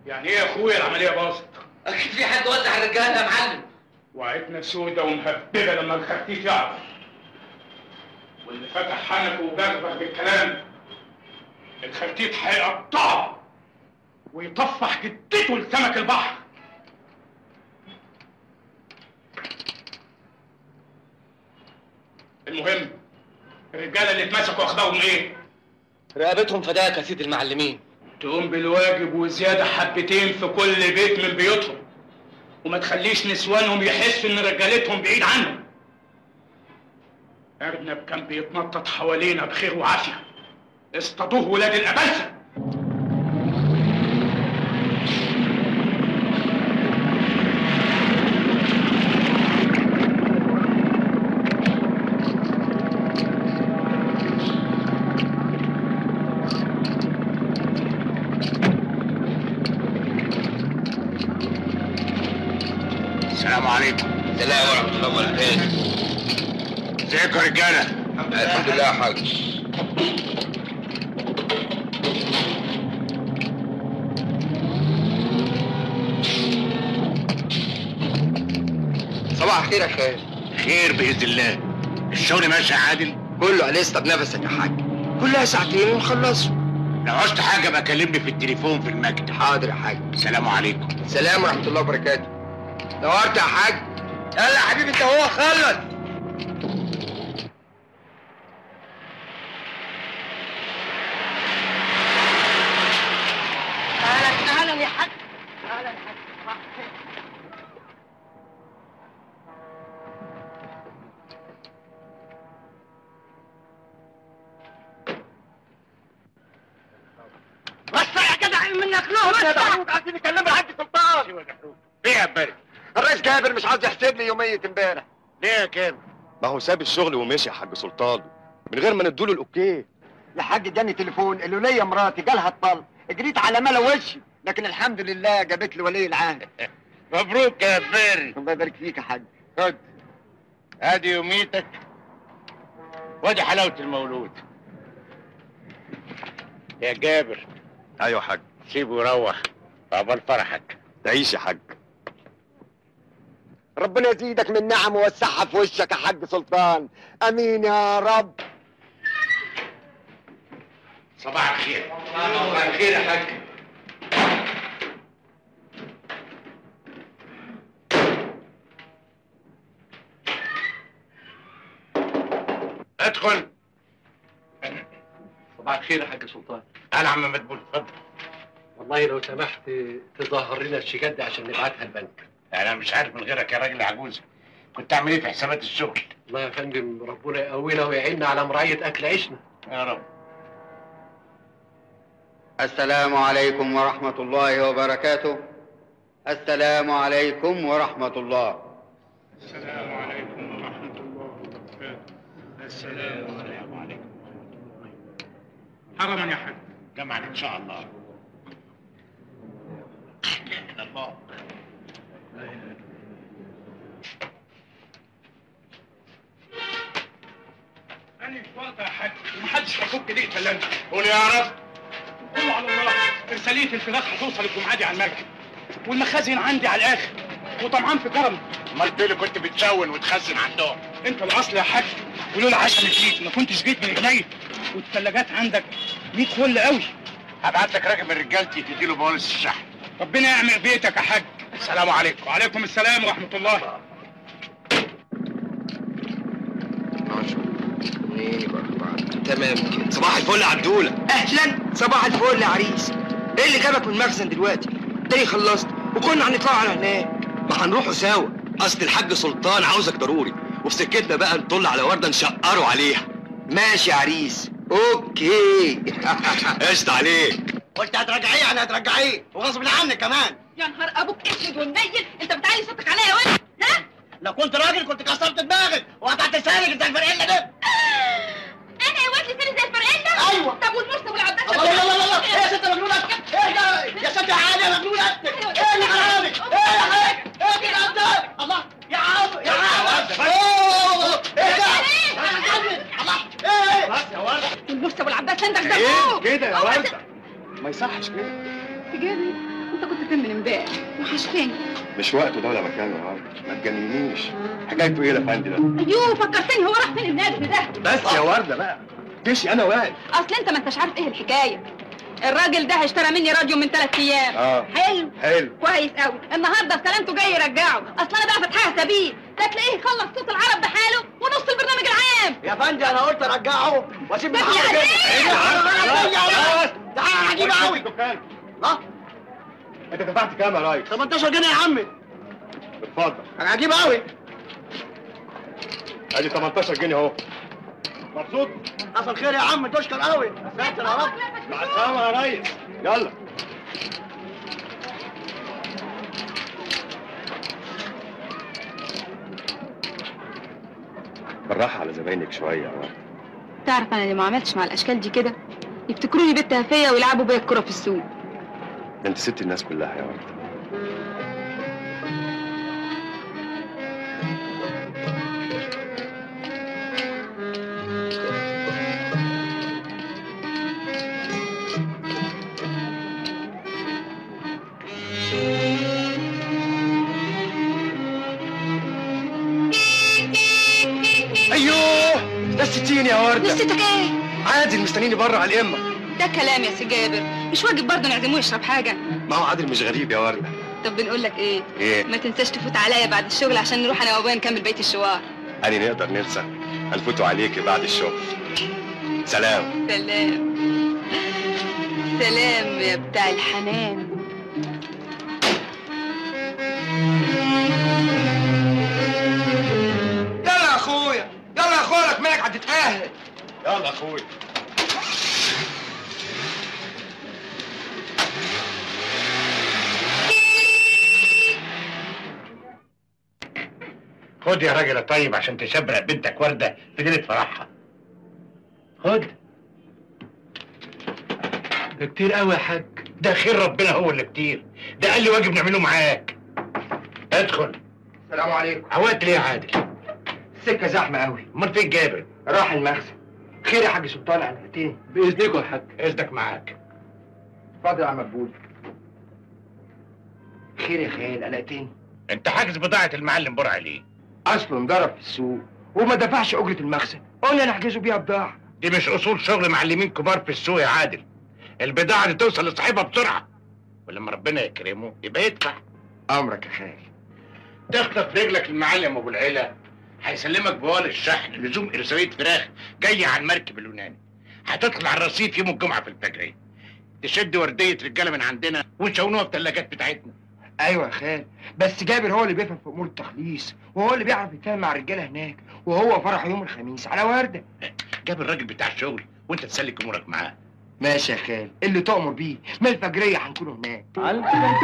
يعني ايه يا اخويا العمليه باظت اكيد في حد وزع الرجاله يا معلم وعيتنا سودة ومهببه لما الخفيف يعرف واللي فتح حنكه وجربك بالكلام الخرتيت هيقطعه ويطفح جدته لسمك البحر المهم الرجاله اللي اتمسكوا اخبارهم ايه؟ رقبتهم فداك يا سيد المعلمين تقوم بالواجب وزياده حبتين في كل بيت من بيوتهم وما تخليش نسوانهم يحسوا ان رجالتهم بعيد عنهم ارنب كان بيتنطط حوالينا بخير وعافيه اصطادوه ولاد الابلسه السلام عليكم السلام ورحمه الله وبركاته ازيكم يا رجاله الحمد لله يا حاج صباح الخير يا خير خير باذن الله الشغل ماشي عادل كله عليه بنفسك يا حاج كلها ساعتين ونخلصه لو عوزت حاجه بقى كلمني في التليفون في المكتب حاضر يا حاج السلام عليكم السلام ورحمه الله وبركاته نورت يا حاج يلا يا حبيبي انت هو خلص اهلا اهلا يا حاج اهلا يا حاج صباح الخير. بس يا جدع منك له بس عايزين نكلم الحاج سلطان ايه يا بارد الرئيس جابر مش عاوز يحسب لي يوميه امبارح ليه يا كام ما هو ساب الشغل ومشي يا حاج سلطان من غير ما ندوله الاوكي يا حاج جاني تليفون الولية مراتي جالها الطلب جريت على ملا وشي لكن الحمد لله جابت لي ولي العهد مبروك يا بارد الله يبارك فيك يا حاج خد ادي يوميتك وادي حلاوه المولود يا جابر ايوه يا حاج سيبه يروح عقبال فرحك تعيش يا حاج ربنا يزيدك من نعم ويوسعها في وشك يا حاج سلطان امين يا رب صباح الخير صباح الخير يا حاج ادخل صباح الخير يا حاج سلطان انا عم مدبول اتفضل والله لو سمحت تظهر لنا الشيكات دي عشان نبعتها البنك انا مش عارف من غيرك يا راجل عجوز كنت اعمل ايه في حسابات الشغل الله يا فندم ربنا يقوينا ويعيننا على مراعية أكل عيشنا يا رب السلام عليكم ورحمة الله وبركاته السلام عليكم ورحمة الله السلام عليكم ورحمه الله وبركاته السلام عليكم حرما يا حاج جمعا ان شاء الله لا الله انا في وقتها يا حاج ومحدش هيفك دقيقه الا انت قول يا رب قولوا على الله ارساليه الفراخ هتوصل الجمعه دي على المركب والمخازن عندي على الاخر وطمعان في كرم امال ايه اللي كنت بتشون وتخزن عندهم انت الاصل يا حاج ولولا عشان جيت ما كنتش جيت من رجلي والثلاجات عندك 100 فل قوي هبعت لك راجل من رجالتي تديله بوليس الشحن ربنا يعمر بيتك يا حاج السلام عليكم وعليكم السلام ورحمه الله تمام كده صباح الفل يا عبدولة اهلا صباح الفل يا عريس ايه اللي جابك من المخزن دلوقتي تاني خلصت وكنا هنطلع على هناك ما هنروحوا سوا اصل الحاج سلطان عاوزك ضروري وفي سكتنا بقى نطل على ورده نشقروا عليها ماشي يا عريس اوكي قشطة عليك قلت هترجعيه يعني هترجعيه وغصب عني كمان يا نهار ابوك اسود والنيل انت بتعلي صوتك عليا يا ولد ها لو كنت راجل كنت كسرت دماغك وقطعت لسانك زي الفرقله ده انا يا ولد لساني زي الفرقله أيوة. طب والمرسى والعداد الله الله الله الله ايه يا ست مجنونه ايه ده يا ست يا عادي يا مجنونه ايه اللي حرامك ايه يا حاج ايه كده قدام الله يا عم يا عم أوه، ايه ده الله ايه بس يا ولد والمرسى والعداد سندك ده ايه فوق. كده يا هو ورده ما يصحش كده تجيبني انت كنت فين من امبارح وحشتني مش وقته ده ولا مكانه يا ورده ما تجننيش حكايته ايه الافندي ده ايوه فكرتني هو راح فين النادي ده بس يا ورده بقى جيشي انا واقف اصل انت ما انتش عارف ايه الحكايه الراجل ده اشترى مني راديو من ثلاث ايام اه حلو حلو كويس قوي النهارده بسلامته جاي يرجعه اصل انا بقى فاتحاها سبيل ده تلاقيه يخلص صوت العرب بحاله ونص البرنامج العام يا فندي انا قلت ارجعه واسيب بس محمد يا كده عزيز! تعال عجيب قوي الدكان لا انت دفعت كام يا ريس 18 جنيه يا عمي اتفضل انا عجيب قوي ادي 18 جنيه اهو مبسوط حصل خير يا عم تشكر قوي يا ساتر يا رب مع السلامه يا ريس يلا بالراحه على زباينك شويه يا ورده تعرف انا اللي ما عملتش مع الاشكال دي كده يفتكروني بنت هفيه ويلعبوا بيا الكره في السوق ده انت سبت الناس كلها يا ورده ايوه ده الستين يا ورده نسيتك ايه عادل مستنيني بره على الامه ده كلام يا سي جابر مش واجب برضه نعزموه يشرب حاجه ما هو عادل مش غريب يا ورده طب بنقول لك ايه ايه ما تنساش تفوت عليا بعد الشغل عشان نروح انا وابويا نكمل بقيه الشوار أني نقدر ننسى هنفوتوا عليكي بعد الشغل سلام سلام سلام يا بتاع الحنان يلا يا اخويا يلا يا اخويا لك مالك هتتاهل يلا اخوي خد يا راجل يا طيب عشان تشبرق بنتك ورده في ليله فرحها خد ده كتير قوي يا حاج ده خير ربنا هو اللي كتير ده قال لي واجب نعمله معاك ادخل السلام عليكم عودت ليه يا عادل السكه زحمه قوي امال فين جابر راح المخزن خير يا حاج سلطان قلقتني باذنكم يا حاج اذنك معاك اتفضل يا عم مقبول خير يا خال قلقتني انت حاجز بضاعه المعلم برع ليه اصله انضرب في السوق وما دفعش اجره المخزن قلنا نحجزه بيها بضاعه دي مش اصول شغل معلمين كبار في السوق يا عادل البضاعه دي توصل لصاحبها بسرعه ولما ربنا يكرمه يبقى يدفع امرك يا خال تخطف رجلك المعلم ابو العيله هيسلمك بوال الشحن لزوم ارساليه فراخ جايه على المركب اليوناني هتدخل على الرصيف يوم الجمعه في الفجريه تشد ورديه رجاله من عندنا ونشونوها في الثلاجات بتاعتنا ايوه يا خال بس جابر هو اللي بيفهم في امور التخليص وهو اللي بيعرف يتفاهم مع الرجاله هناك وهو فرح يوم الخميس على ورده جاب الراجل بتاع الشغل وانت تسلك امورك معاه ماشي يا خال اللي تؤمر بيه ما الفجريه هنكون هناك عالخد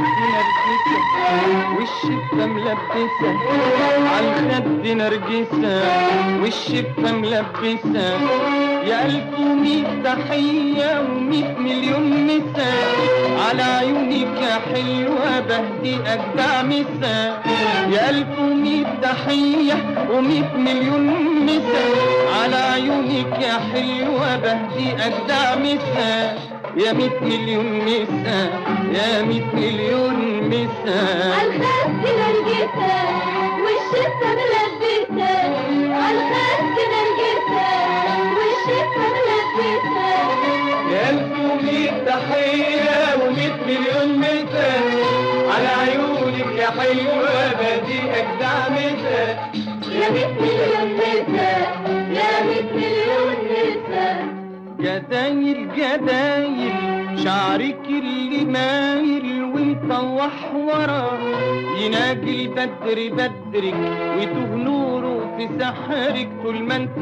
نرجسة والشفة ملبسة عالخد نرجسة والشفة ملبسة يا ألف ومية تحية ومية مليون مسا على عيونك يا حلوة بهدي أجدع مسا يا ألف ومية تحية ومية مليون مسا على عيونك يا حلوة بهدي أجدع مسا يا مية مليون مسا يا مية مليون مسا عالخد نرجسة والشفة ملبسة عالخد نرجسة والشفة ملبسة يا ألف ومية تحية ومية مليون مسا على عيونك يا حلوة بدي أجدع مسا يا مية مليون نسا يا مية مليون نسا جدايل جدايل شعرك اللي مايل ومطوح ورا يناجي البدر بدرك ويتوه نوره في سحرك طول ما انت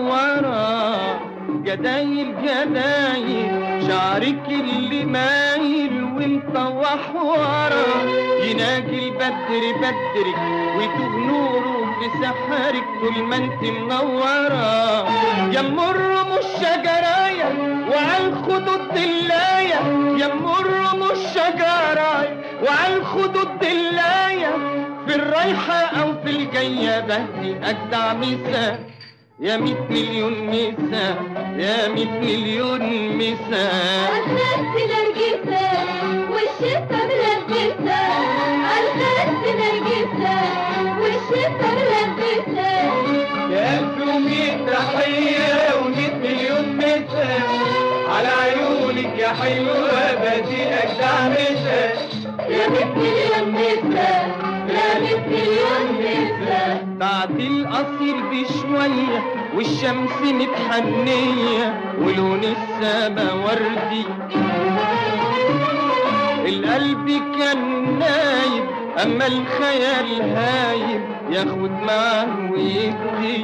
منورة جدايل جدايل شعرك اللي مايل ومطوح ورا يناجي البدر بدرك ويتوه نوره في سحرك طول ما انت منورة يا مر مش شجرايا وعلى الخدود دلاية يا مر مش شجرايا وعلى الخدود دلاية في الرايحة أو في الجاية بهدي أجدع مسا يا مية مليون مسا يا مية مليون مسا عالخد نرجسة والشفة ملبسة حلوة بدي أجدع مثال يا ميت مليون مثال يا ميت مليون مثال بعد القصير بشوية والشمس متحنية ولون السما وردي القلب كان نايم أما الخيال هايم ياخد معاه ويدي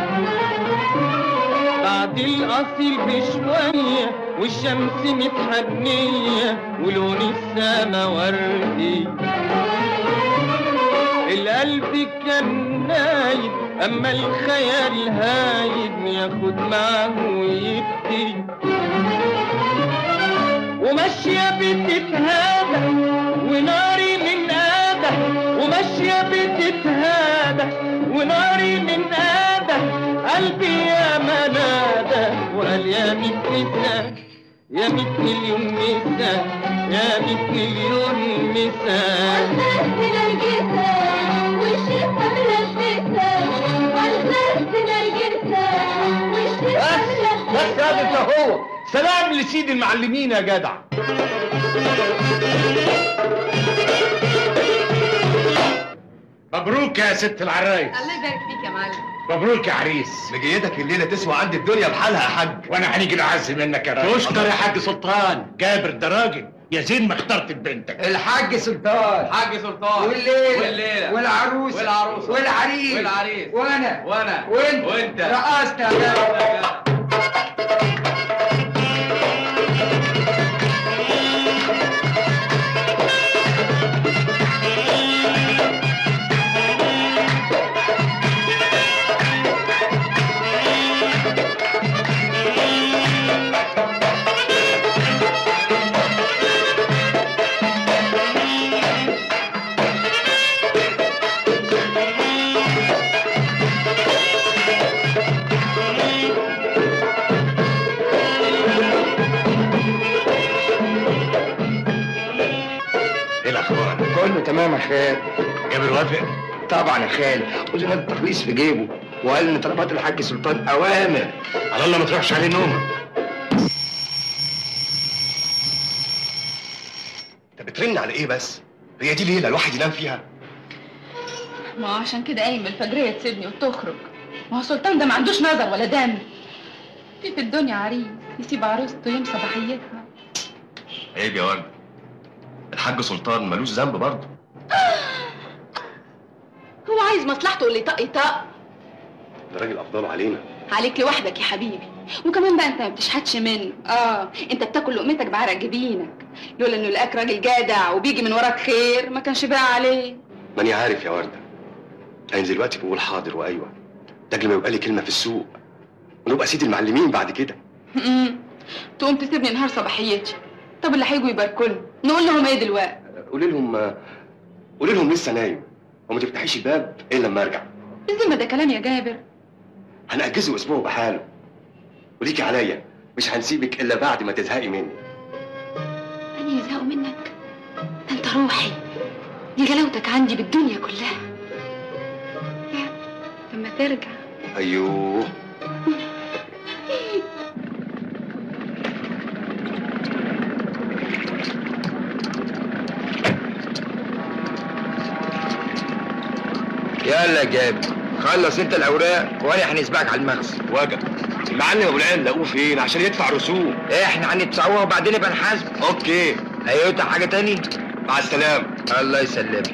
بعد القصير بشوية والشمس متحنية ولون السما وردي القلب كان نايم اما الخيال هايم ياخد معاه ويبكي وماشية بتتهادى وناري من آدى وماشية بتتهادى وناري من آدى قلبي يا منادى وقال يا ميت مثال يا ميت مليون مثال يا ميت مليون مثال من الجسام والشفا من الجسام والخس من الجسام والشفا من بس يا انت هو سلام لسيد المعلمين يا جدع مبروك يا ست العرايس الله يبارك فيك يا معلم مبروك يا عريس مجيتك الليله تسوى عندي الدنيا بحالها يا حاج وانا هنيجي نعز منك يا راجل تشكر يا حاج سلطان جابر ده راجل يا زين ما اخترت بنتك الحاج سلطان حاج سلطان والليلة والليلة والعروسة والعروسة والعريس والعريس وانا وانا وانت وانت رقصنا يا جدع. ايه الاخبار كله تمام يا خال جابر وافق طبعا يا خال قلنا التخليص في جيبه وقال ان طلبات الحاج سلطان اوامر على الله ما تروحش عليه نومه انت بترن على ايه بس هي دي ليله الواحد ينام فيها ما هو عشان كده قايم من الفجرية تسيبني وتخرج ما هو سلطان ده ما عندوش نظر ولا دم في في الدنيا عريس يسيب عروسته يوم صباحيتها عيب يا ورد الحاج سلطان ملوش ذنب برضه هو عايز مصلحته اللي طق يطق ده راجل افضله علينا عليك لوحدك يا حبيبي وكمان بقى انت ما بتشحتش منه اه انت بتاكل لقمتك بعرق جبينك لولا انه لقاك راجل جدع وبيجي من وراك خير ما كانش بقى عليه ماني عارف يا ورده انا دلوقتي بقول حاضر وايوه ده قبل ما يبقى لي كلمه في السوق ونبقى سيد المعلمين بعد كده امم تقوم تسيبني نهار صباحيتي طب اللي هيجوا يباركوا لنا نقول لهم ايه دلوقتي قولي لهم قولي لهم لسه نايم وما تفتحيش الباب الا لما ارجع الذمه ده كلام يا جابر هنأجزه اسبوع بحاله وليكي عليا مش هنسيبك الا بعد ما تزهقي مني أنا يزهقوا منك ده أنت روحي دي جلاوتك عندي بالدنيا كلها لا لما ترجع ايوه يلا يا جابر خلص انت الاوراق وانا هنسبقك على المخزن واجب المعلم ابو العين لاقوه فين عشان يدفع رسوم احنا هنتسوى وبعدين يبقى نحاسب اوكي ايوه حاجه تاني مع السلامه الله يسلمك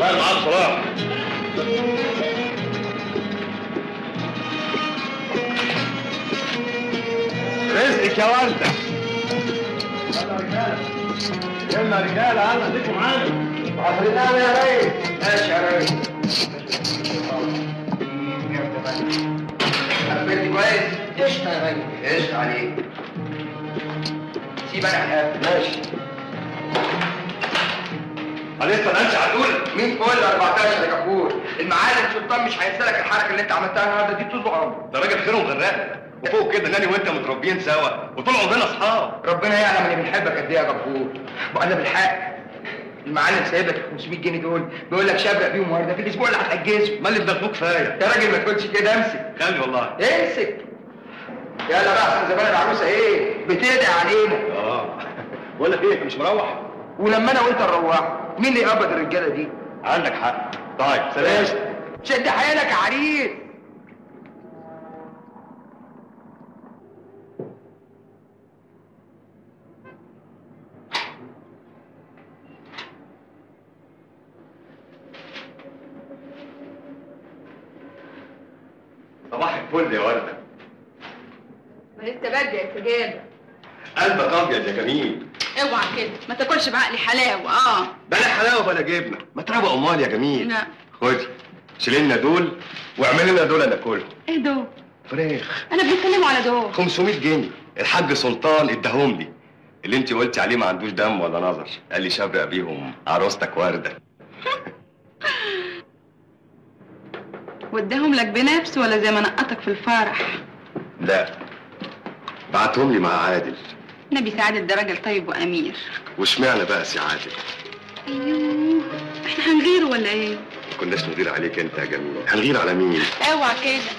بقى معاك صلاح رزقك يا والده يلا رجاله يلا خليكم معانا عفريتنا يا ريس ماشي يا ريس حبيت كويس قشطة يا ريس قشطة عليك سيب انا حاجة ماشي لسه الانشا على الاولى مين فل 14 يا كفور المعالم سلطان مش هينسالك الحركة اللي انت عملتها النهارده دي طول عمره ده راجل خير وغراق وفوق كده ناني وانت متربيين سوا وطول عمرنا اصحاب ربنا يعلم اني بنحبك قد ايه يا غفور وانا بالحق المعلم سايب لك 500 جنيه دول بيقول لك شبرق بيهم النهارده في الاسبوع اللي هتحجزه ما اللي بدخلوك كفايه يا راجل ما تقولش كده امسك خلي والله امسك يلا بقى احسن زمان العروسه ايه بتدعي علينا اه بقول لك ايه انت مش مروح ولما انا وانت نروح مين اللي يقبض الرجاله دي عندك حق طيب سلام شد حيلك يا عريس صباح الفل يا ورده ما لسه بدري يا سجادة قلبك ابيض يا جميل اوعى كده ما تاكلش بعقلي حلاوه اه بلا حلاوه بلا جبنه ما تروق امال يا جميل لا خدي شيل لنا دول واعمل لنا دول ناكلهم ايه دول فراخ انا بنتكلموا على دول 500 جنيه الحاج سلطان اداهم لي اللي انت قلتي عليه ما عندوش دم ولا نظر قال لي شبرق بيهم عروستك ورده وداهم لك بنفسه ولا زي ما نقطك في الفرح لا بعتهم لي مع عادل نبي سعادة ده راجل طيب وامير واشمعنى بقى سي عادل ايوه احنا هنغيره ولا ايه ما كناش نغير عليك انت يا جميل هنغير على مين اوعى كده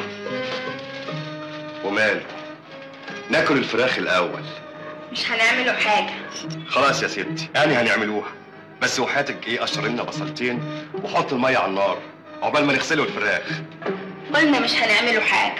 وماله ناكل الفراخ الاول مش هنعمله حاجه خلاص يا ستي يعني هنعملوها بس وحياتك ايه قشر لنا بصلتين وحط الميه على النار عقبال ما نغسله الفراخ قلنا مش هنعمله حاجه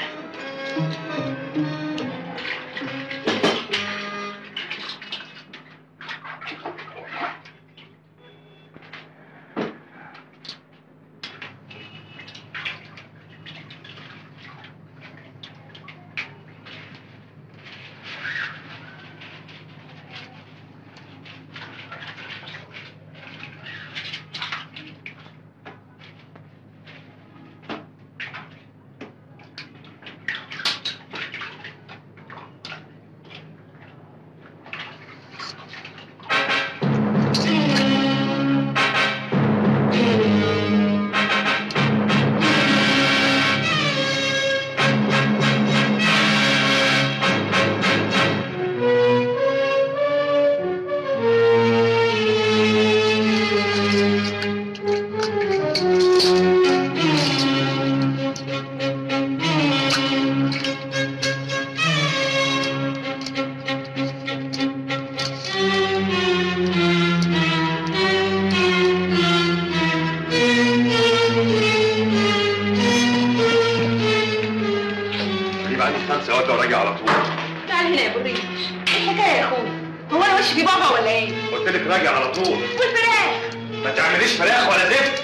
يبقى عندي خمسه وقت وراجع على طول تعال هنا يا ابو الريش ايه الحكايه يا اخويا هو انا وشي في بابا ولا ايه قلت لك راجع على طول والفراخ ما تعمليش فراخ ولا زفت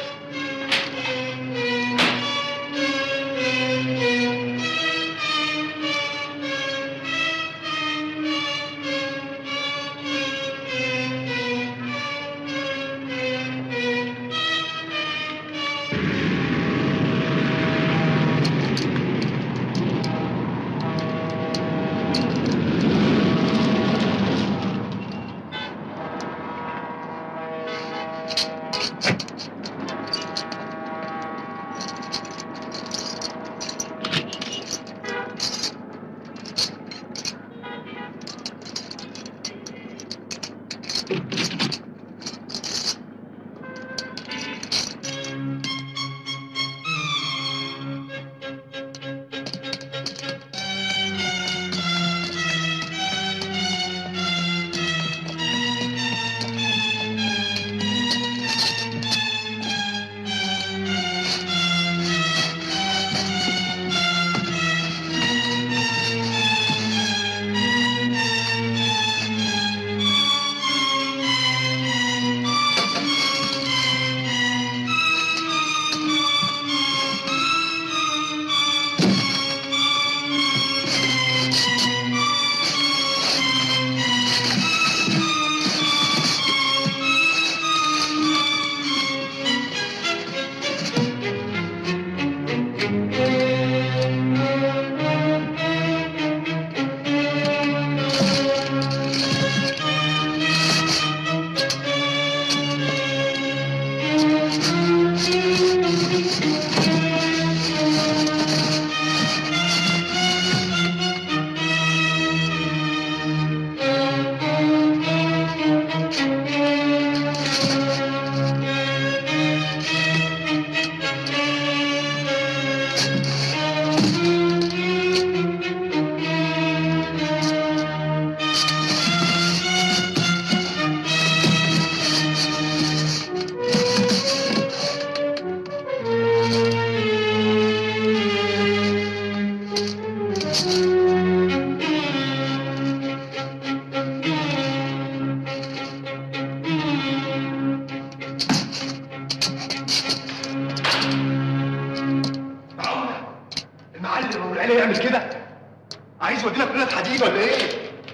كده يعمل كده عايز يودينا كلنا في حديد ولا ايه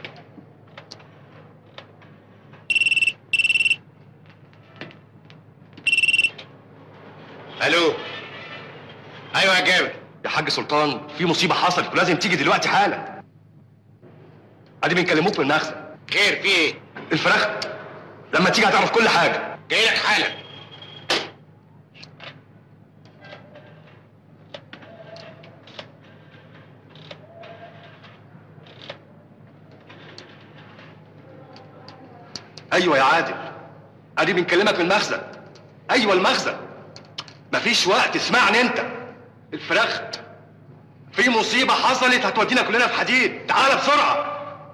الو ايوه يا جابر يا حاج سلطان في مصيبه حصلت ولازم تيجي دلوقتي حالا ادي بنكلموك من المخزن خير في ايه الفراخ لما تيجي هتعرف كل حاجه جاي لك حالا ايوه يا عادل ادي بنكلمك من المخزن ايوه المخزن مفيش وقت اسمعني انت الفراخ في مصيبه حصلت هتودينا كلنا في حديد تعال بسرعه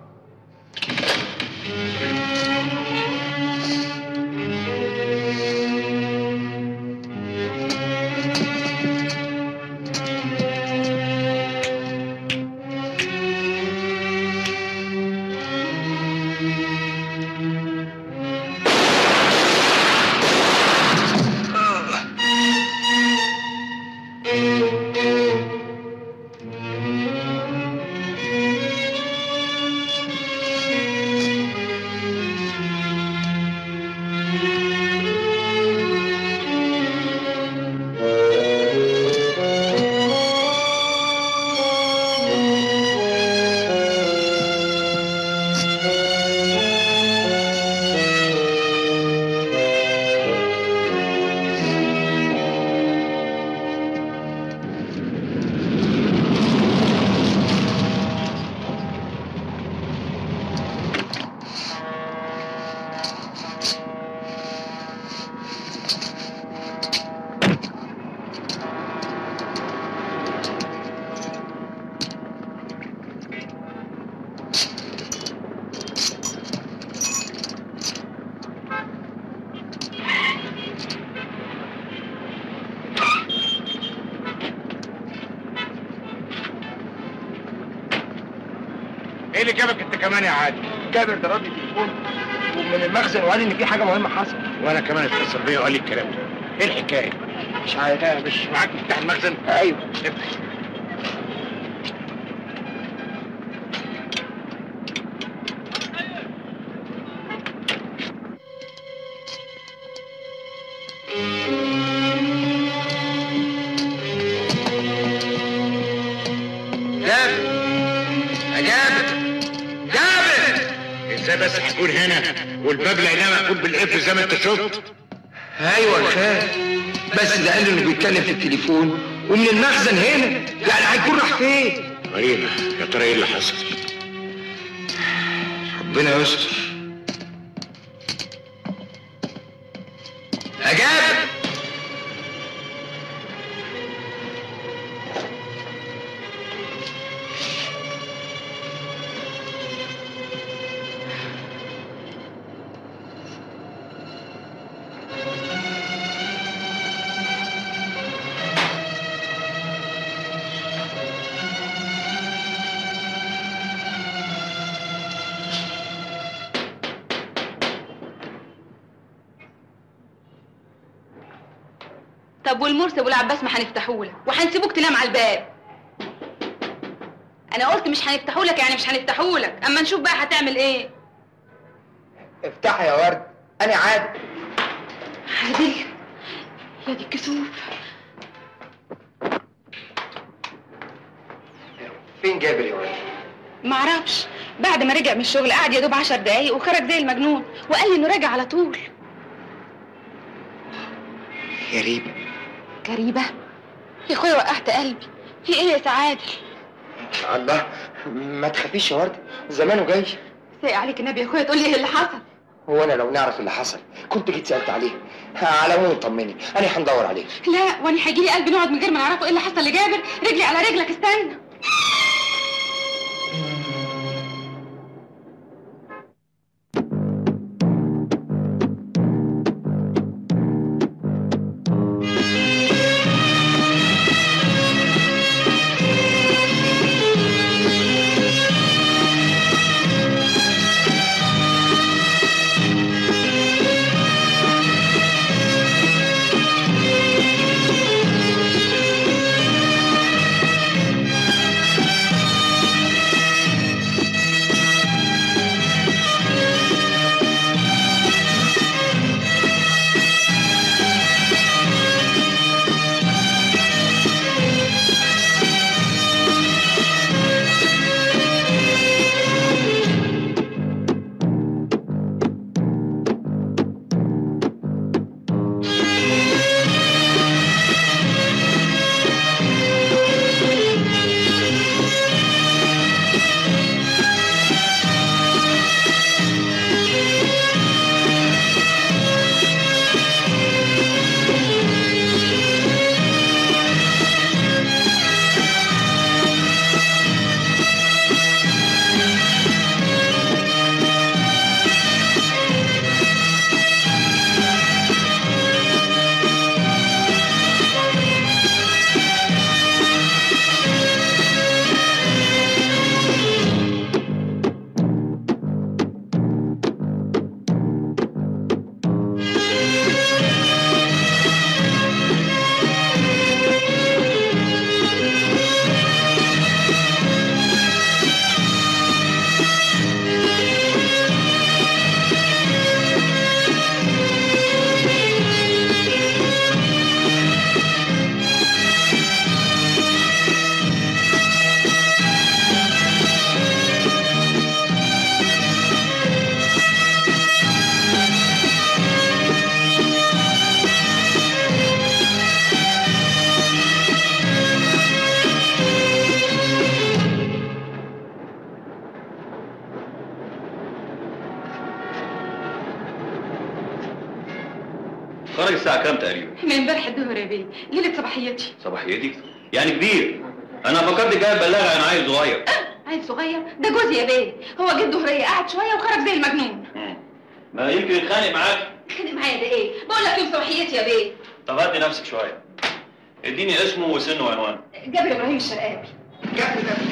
ايه اللي جابك انت كمان يا عادل جابر ضرب لي تليفون ومن المخزن وقال ان في حاجه مهمه حصلت وانا كمان اتصل بيا وقال لي الكلام ده ايه الحكايه مش عارف مش معاك مفتاح المخزن ايوه افتح جابر يا جابر جابر ازاي بس هكون هنا والباب لقيناه مقفول بالقفل زي ما انت شفت ايوه الخال بس ده قال له انه بيتكلم في التليفون ومن المخزن هنا يعني هيكون راح فين غريبه يا ترى ايه اللي حصل ربنا يستر يا جابر طب والمرسي والعباس ما هنفتحولك وهنسيبوك تنام على الباب انا قلت مش هنفتحولك يعني مش هنفتحولك اما نشوف بقى هتعمل ايه افتحي يا ورد انا عادل عادل يا دي الكسوف فين جابر يا ورد معرفش بعد ما رجع من الشغل قعد يا دوب عشر دقايق وخرج زي المجنون وقال لي انه راجع على طول غريبة غريبة يا اخويا وقعت قلبي في ايه يا سعادة الله ما تخافيش يا ورد زمانه جاي سايق عليك النبي يا اخويا تقول لي ايه اللي حصل هو انا لو نعرف اللي حصل كنت جيت سالت عليه على العموم طمني انا هندور عليه لا وانا هيجي لي قلبي نقعد من غير ما نعرفه ايه اللي حصل لجابر رجلي على رجلك استنى خرج الساعة كام تقريبا؟ من امبارح الظهر يا بيه ليلة صباحيتي صباحيتي؟ يعني كبير أنا فكرت جاي أبلغها عن عيل صغير عيل صغير ده جوزي يا بيه هو جه الظهرية قعد شوية وخرج زي المجنون ما يمكن يتخانق معاك اتخانق معايا ده ايه بقول لك يوم صباحيتي يا بيه طب هدي نفسك شوية اديني اسمه وسنه وعنوانه جابر ابراهيم الشرقاوي جابر جابر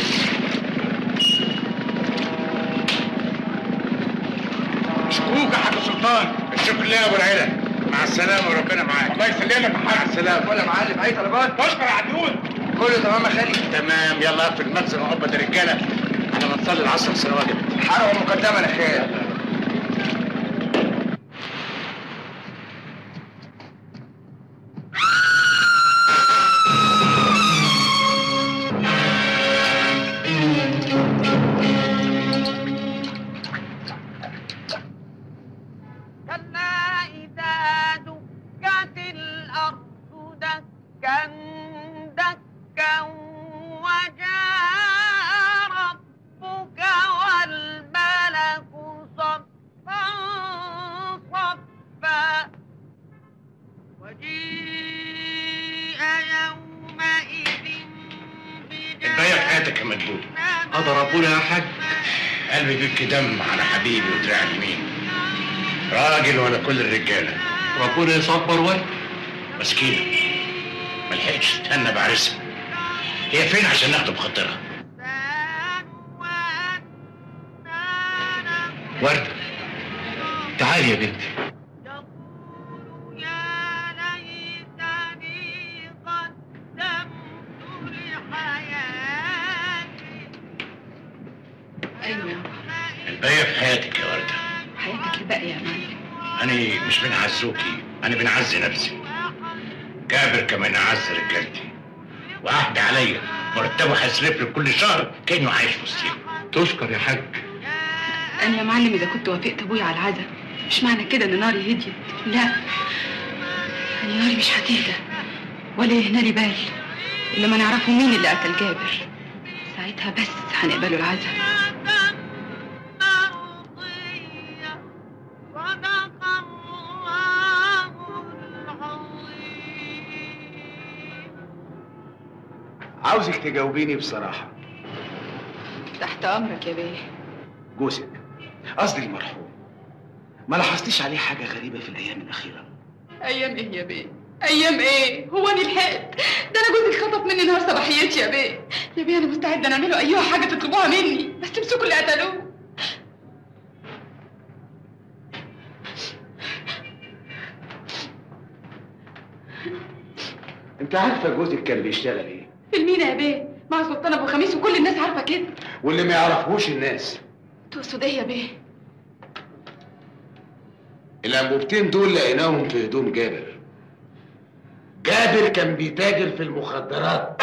شكوك يا حاج سلطان الشكر لله يا ابو العيله مع السلامه وربنا معاك الله يسلمك يا حاج مع السلامه ولا معلم اي طلبات تشكر يا عدول كله تمام يا خالي تمام يلا اقفل المخزن وقبض الرجاله على ما نصلي العصر سواجد حرقه مقدما يا خال كلا إذا دكت الأرض دكا دكا وجاء ربك والملك صفا صفا وجيء يومئذ الباقي في حياتك يا مدبول قضى ربنا يا حاج قلبي بيبكي دم على حبيبي ودراع اليمين راجل ولا كل الرجاله ربنا يصبر وجهك مسكينه ما لحقتش تستنى بعرسها هي فين عشان ناخده بخاطرها وردة تعالي يا بنتي ايوه يا الباقي في حياتك يا ورده حياتك الباقية يا معلم أنا مش بنعزوكي أنا بنعزي نفسي جابر كمان أعز رجالتي وعهد عليا مرتبه هيصرف لي كل شهر كأنه عايش في وسطيهم تشكر يا حاج انا يا معلم اذا كنت وافقت ابويا على العزا مش معنى كده ان ناري هديت لا انا ناري مش هتهدى ولا يهنا لي بال الا ما نعرفوا مين اللي قتل جابر ساعتها بس هنقبلوا العزا عاوزك تجاوبيني بصراحة تحت امرك يا بيه جوزك قصدي المرحوم ما لاحظتيش عليه حاجة غريبة في الأيام الأخيرة ايام ايه يا بيه ايام ايه هو انا لحقت ده انا جوزي اتخطف مني نهار صباحيتي يا بيه يا بيه انا مستعده نعمله ايها حاجه تطلبوها مني بس تمسكوا اللي قتلوه أنت عارفة جوزك كان بيشتغل إيه في المينا يا بيه مع سلطان ابو خميس وكل الناس عارفه كده واللي ما يعرفوش الناس تقصد ايه يا بيه الأنبوبتين دول لقيناهم في هدوم جابر جابر كان بيتاجر في المخدرات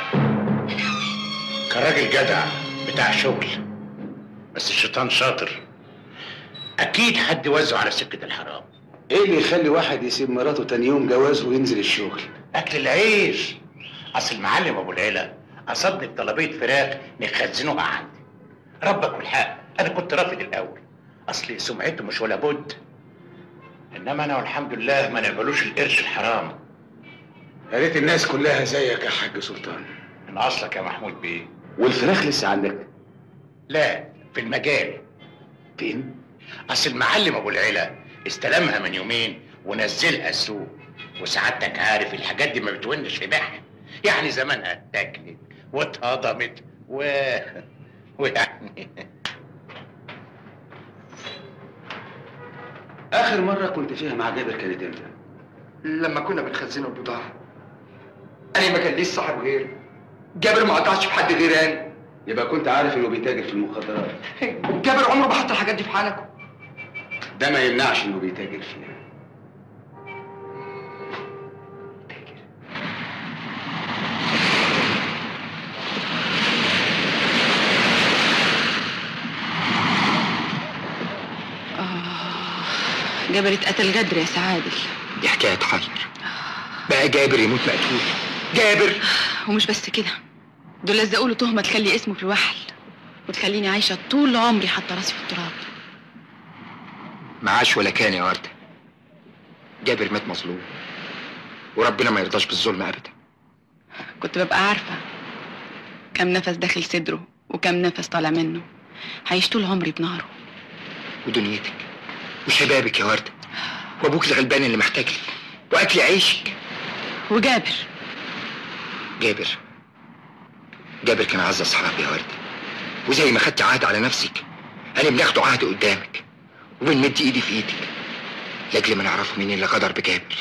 كان راجل جدع بتاع شغل بس الشيطان شاطر أكيد حد وزه على سكة الحرام إيه اللي يخلي واحد يسيب مراته تاني يوم جوازه وينزل الشغل أكل العيش أصل المعلم أبو العيلة قصدني بطلبية فراخ نخزنوها عندي ربك والحق أنا كنت رافض الأول أصل سمعته مش ولا بد إنما أنا والحمد لله ما نقبلوش القرش الحرام يا ريت الناس كلها زيك يا حاج سلطان من أصلك يا محمود بيه والفراخ لسه عندك لا في المجال فين؟ أصل المعلم أبو العيلة استلمها من يومين ونزلها السوق وسعادتك عارف الحاجات دي ما بتونش في بيعها يعني زمانها اتاكلت واتهضمت و ويعني آخر مرة كنت فيها مع جابر كانت إمتى؟ لما كنا بنخزنوا البضاعة أنا ما كان ليش صاحب غيري جابر ما قطعش في حد غير أنا يبقى كنت عارف إنه بيتاجر في المخدرات جابر عمره ما حط الحاجات دي في حنكه ده ما يمنعش إنه بيتاجر فيها جابر اتقتل جدر يا سعادل دي حكاية حير بقى جابر يموت مقتول جابر ومش بس كده دول لزقوا له تهمه تخلي اسمه في الوحل وتخليني عايشه طول عمري حاطه راسي في التراب معاش ولا كان يا وردة جابر مات مظلوم وربنا ما يرضاش بالظلم ابدا كنت ببقى عارفة كم نفس داخل صدره وكم نفس طالع منه هيعيش طول عمري بناره ودنيتك وشبابك يا ورده وابوك الغلبان اللي محتاج لك واكل عيشك وجابر جابر جابر كان اعز اصحابي يا ورده وزي ما خدت عهد على نفسك انا بناخده عهد قدامك وبنمد ايدي في ايدك لاجل ما نعرف مين اللي غدر بجابر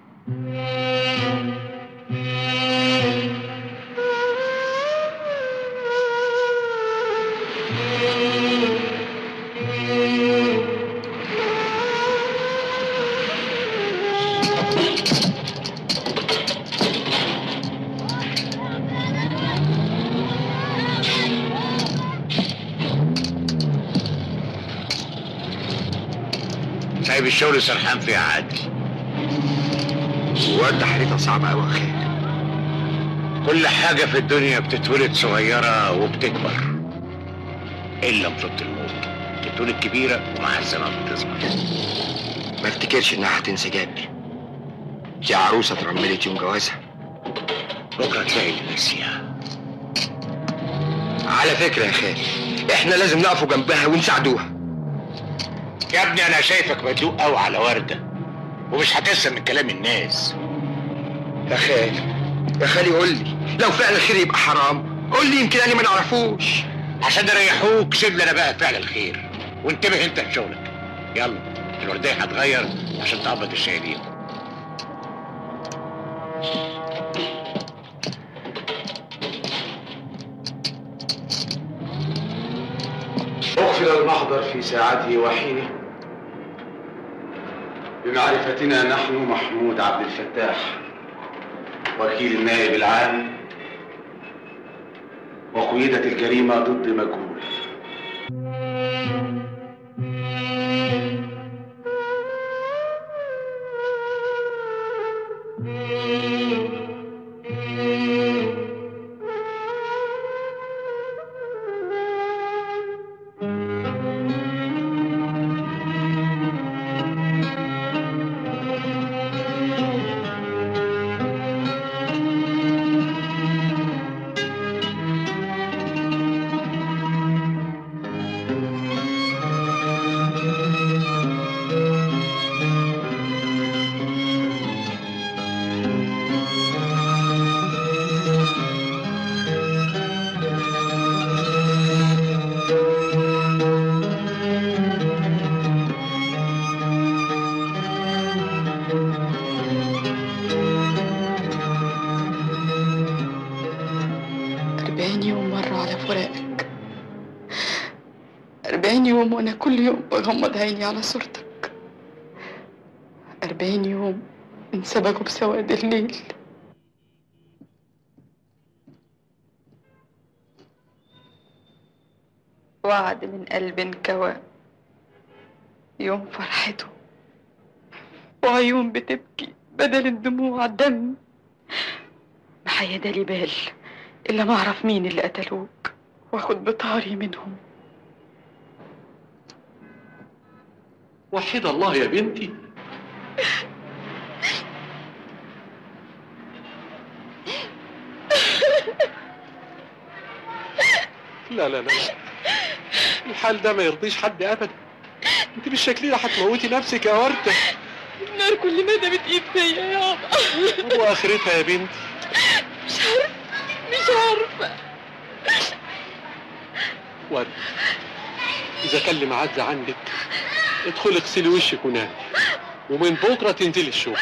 سايب الشغل سرحان فيها عادل ورده حالتها صعبه قوي يا خالد كل حاجة في الدنيا بتتولد صغيرة وبتكبر إلا مصيبة الموت تتولد كبيرة ومع الزمن بتصغر ما افتكرش انها هتنسى جابر دي عروسه اترملت يوم جوازها بكرة تلاقي اللي نسيها على فكره يا خالد احنا لازم نقفوا جنبها ونساعدوها يا ابني أنا شايفك مدلوق قوي على وردة ومش هتنسى من كلام الناس يا خالي يا خالي قول لي لو فعل الخير يبقى حرام قول لي يمكن انا ما نعرفوش عشان يريحوك سيب لي انا بقى فعل الخير وانتبه انت لشغلك يلا الوردية هتغير عشان تقبض الشايلين أغفل المحضر في ساعته وحينه بمعرفتنا نحن محمود عبد الفتاح وكيل النائب العام وقيدت الجريمة ضد مجهول أربعين يوم مرة على فراقك أربعين يوم وأنا كل يوم بغمض عيني على صورتك أربعين يوم انسبقوا بسواد الليل وعد من قلب انكوى يوم فرحته وعيون بتبكي بدل الدموع دم ما هيدالي بال إلا ما أعرف مين اللي قتلوك وآخد بطاري منهم وحد الله يا بنتي لا لا لا لا الحال ده ما يرضيش حد ابدا انت بالشكل ده هتموتي نفسك يا ورده النار كل ما دامت ايد فيا يابا واخرتها يا بنتي مش عارفة مش عارفة ورده اذا كان اللي معز عندك ادخلي اغسلي وشك ونامي ومن بكره تنزلي الشغل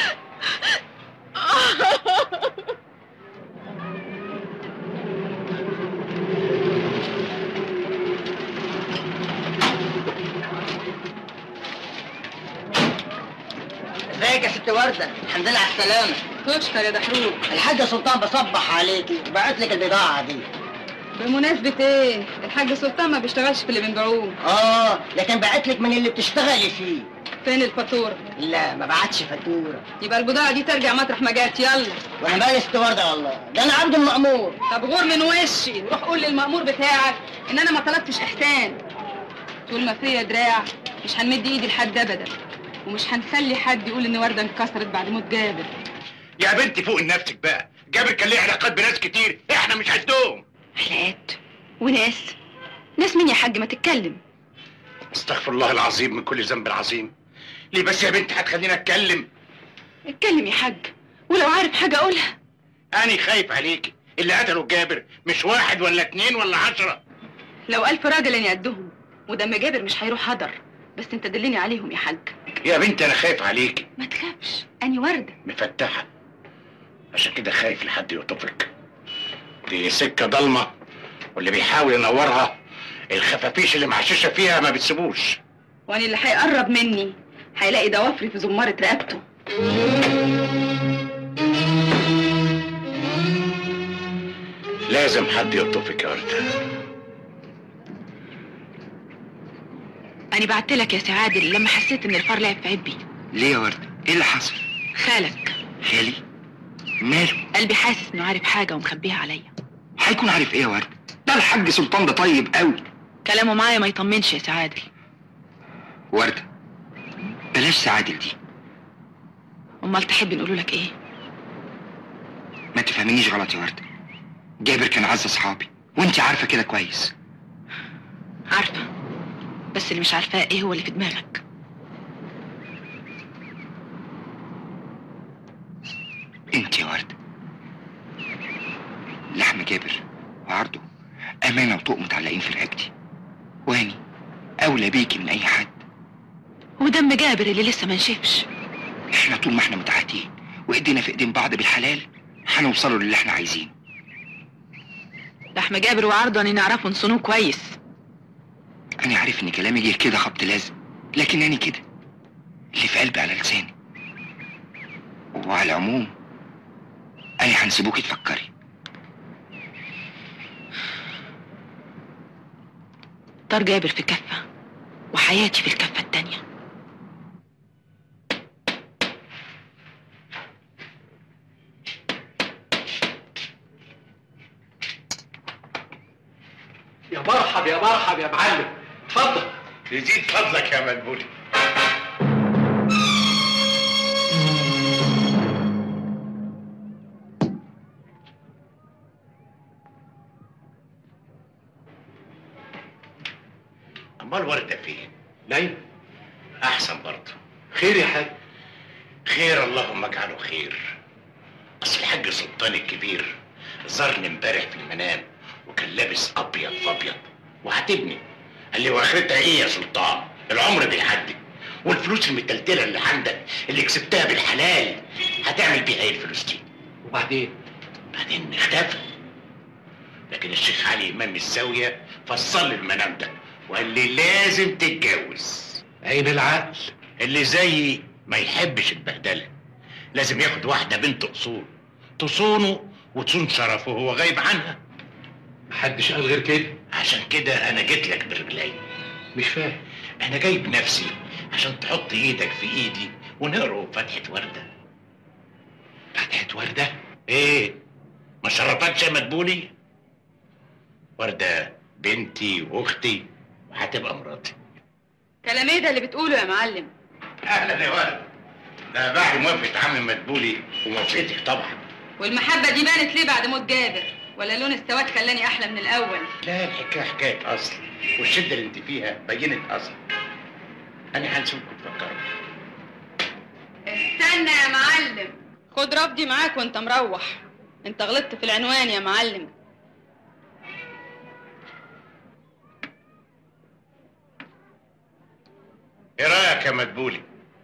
ازيك يا ست وردة الحمد لله على السلامة تشكر يا دحروق الحاجة سلطان بصبح عليكي وبعت لك البضاعة دي بمناسبة ايه؟ الحاج سلطان ما بيشتغلش في اللي بنبيعوه اه لكن بعت لك من اللي بتشتغلي فيه فين الفاتورة؟ لا ما بعتش فاتورة يبقى البضاعة دي ترجع مطرح ما جات يلا وانا مالي ست وردة والله ده انا عبد المأمور طب غور من وشي روح قول للمأمور بتاعك ان انا ما طلبتش احسان طول ما فيا دراع مش هنمد ايدي لحد ابدا ومش هنخلي حد يقول ان ورده انكسرت بعد موت جابر يا بنتي فوق نفسك بقى جابر كان ليه علاقات بناس كتير احنا مش قدهم علاقات وناس ناس مين يا حاج ما تتكلم استغفر الله العظيم من كل ذنب عظيم ليه بس يا بنتي هتخليني اتكلم اتكلم يا حاج ولو عارف حاجه قولها انا خايف عليكي اللي قتلوا جابر مش واحد ولا اتنين ولا عشرة لو ألف راجل أن يقدهم ودم جابر مش هيروح هدر بس انت دلني عليهم يا حاج يا بنتي انا خايف عليكي ما تخافش اني ورده مفتحة عشان كده خايف لحد يطفك دي سكة ضلمة واللي بيحاول ينورها الخفافيش اللي معششة فيها ما بتسيبوش واني اللي هيقرب مني هيلاقي ضوافري في زمارة رقبته لازم حد يطفك يا وردة أنا بعت لك يا سي عادل لما حسيت إن الفار لعب في عبي ليه يا وردة؟ ايه اللي حصل؟ خالك خالي؟ ماله؟ قلبي حاسس إنه عارف حاجة ومخبيها عليا هيكون عارف ايه يا وردة؟ ده الحاج سلطان ده طيب قوي كلامه معايا ما يطمنش يا سي عادل وردة بلاش سعادل دي أمال تحب نقوله لك إيه؟ ما تفهمينيش غلط يا وردة جابر كان عز اصحابي وانت عارفة كده كويس عارفة بس اللي مش عارفاه إيه هو اللي في دماغك انت يا وردة لحم جابر وعرضه أمانة وطوق متعلقين في رقبتي واني أولى بيكي من أي حد ودم جابر اللي لسه ما نشفش احنا طول ما احنا متعهدين وايدينا في ايدين بعض بالحلال هنوصلوا للي احنا عايزينه لحم جابر وعرضه أنا نعرفه نصونوه كويس انا عارف ان كلامي جه كده خبط لازم لكنني كده اللي في قلبي على لساني وعلى العموم انا هنسيبوكي تفكري طار جابر في كفة وحياتي في الكفة التانية يا مرحب يا مرحب يا معلم اتفضل يزيد فضلك يا مدبولي امال وردة فين؟ نايم احسن برضه خير يا حاج خير اللهم اجعله خير اصل الحاج سلطان الكبير زارني امبارح في المنام وكان لابس ابيض في ابيض وعاتبني قال لي واخرتها ايه يا سلطان العمر بيعدي والفلوس المتلتله اللي عندك اللي كسبتها بالحلال هتعمل بيها ايه الفلوس دي وبعدين بعدين اختفى لكن الشيخ علي امام الزاويه فصل لي المنام ده وقال لي لازم تتجوز عين العقل اللي زيي ما يحبش البهدله لازم ياخد واحده بنت اصول تصونه وتصون شرفه وهو غايب عنها محدش قال غير كده عشان كده انا جيت لك برجلي مش فاهم انا جايب نفسي عشان تحط ايدك في ايدي ونقرا فتحه ورده فتحه ورده ايه ما شرطتش يا مدبولي ورده بنتي واختي وهتبقى مراتي كلام ايه ده اللي بتقوله يا معلم اهلا يا ولد ده بعد موافقه عم مدبولي وموافقتك طبعا والمحبة دي بانت ليه بعد موت جابر ولا لون السواد خلاني أحلى من الأول لا الحكايه حكايه اصل والشده اللي انت فيها بينت اصل انا هنسيبكم تفكروا استنى يا معلم خد رفضي معاك وانت مروح انت غلطت في العنوان يا معلم ايه رايك يا مدبولي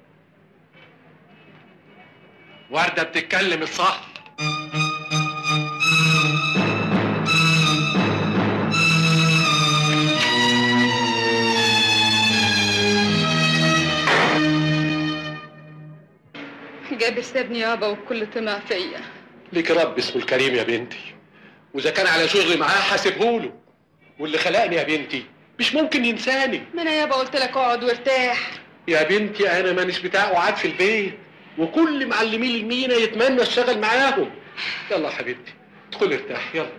وردة بتتكلم الصح جابر سابني يابا والكل طمع فيا ليك رب اسمه الكريم يا بنتي واذا كان على شغلي معاه حاسبهوله واللي خلقني يا بنتي مش ممكن ينساني ما انا يابا قلت لك اقعد وارتاح يا بنتي انا مانيش بتاع قعاد في البيت وكل معلمين المينا يتمنى اشتغل معاهم يلا يا حبيبتي ادخلي ارتاح يلا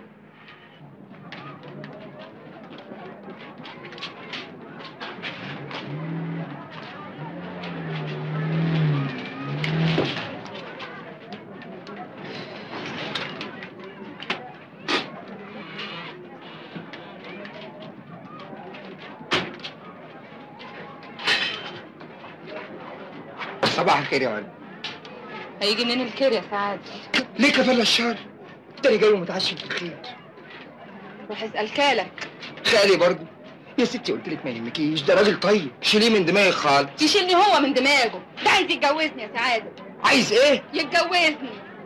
صباح الخير يا ولد هيجي منين الخير يا سعاد ليه كفل الشر تاني جاي ومتعشم في الخير روح اسال خالك خالي برضه يا ستي قلت لك ما يهمكيش ده راجل طيب شيليه من دماغك خالص يشيلني هو من دماغه ده عايز يتجوزني يا سعاده عايز ايه يتجوزني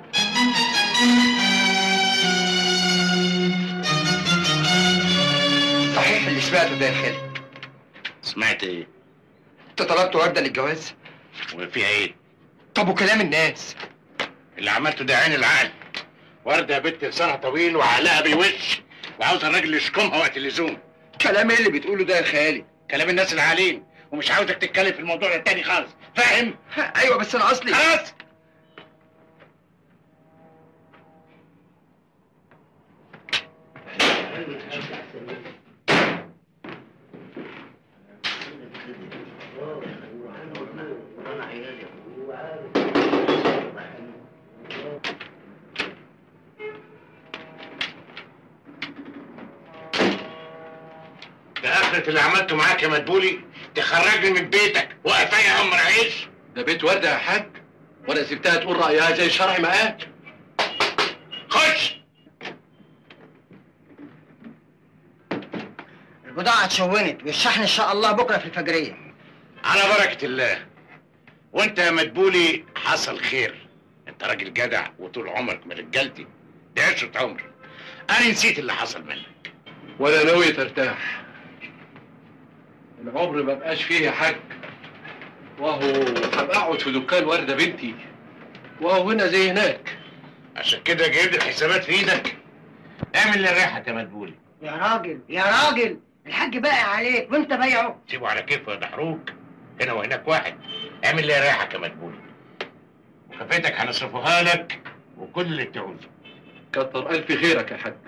صحيح اللي سمعته ده يا خالي سمعت ايه؟ انت طلبت ورده للجواز وفيها ايه؟ طب وكلام الناس اللي عملته ده عين العقل وردة يا بنت لسانها طويل وعقلها بيوش وعاوز الراجل يشكمها وقت اللزوم كلام ايه اللي بتقوله ده يا خالي كلام الناس العالين ومش عاوزك تتكلم في الموضوع ده تاني خالص فاهم؟ ايوه بس انا اصلي خلاص ده اخرة اللي عملته معاك يا مدبولي تخرجني من بيتك وقفايا يا عمر عيش ده بيت ورده يا حاج وانا سبتها تقول رايها زي الشرع معاك خش البضاعة اتشونت والشحن ان شاء الله بكرة في الفجرية على بركة الله وانت يا مدبولي حصل خير انت راجل جدع وطول عمرك من رجالتي دي عشرة عمر انا نسيت اللي حصل منك ولا ناوي ترتاح العمر ما بقاش فيه يا حاج وهو هبقى اقعد في دكان ورده بنتي وهو هنا زي هناك عشان كده جايب لي الحسابات في ايدك اعمل اللي رايحك يا مدبولي يا راجل يا راجل الحاج باقي عليك وانت بايعه سيبه على كيفه يا دحروك هنا وهناك واحد اعمل اللي رايحك يا مدبولي وكفيتك هنصرفوها لك وكل اللي تعوزه كتر الف خيرك يا حاج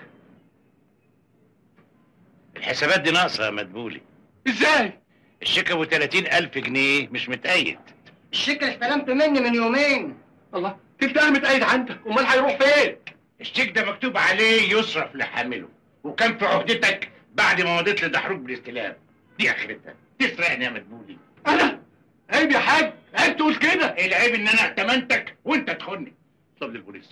الحسابات دي ناقصه يا مدبولي ازاي الشيك ابو 30000 جنيه مش متأيد الشيك اللي استلمته مني من يومين الله تلتقى متأيد عندك امال هيروح فين الشيك ده مكتوب عليه يصرف لحامله وكان في عهدتك بعد ما مضيت لدحروك بالاستلام دي اخرتها تسرقني يا مدبولي انا عيب يا حاج عيب تقول كده العيب ان انا ائتمنتك وانت تخوني طب للبوليس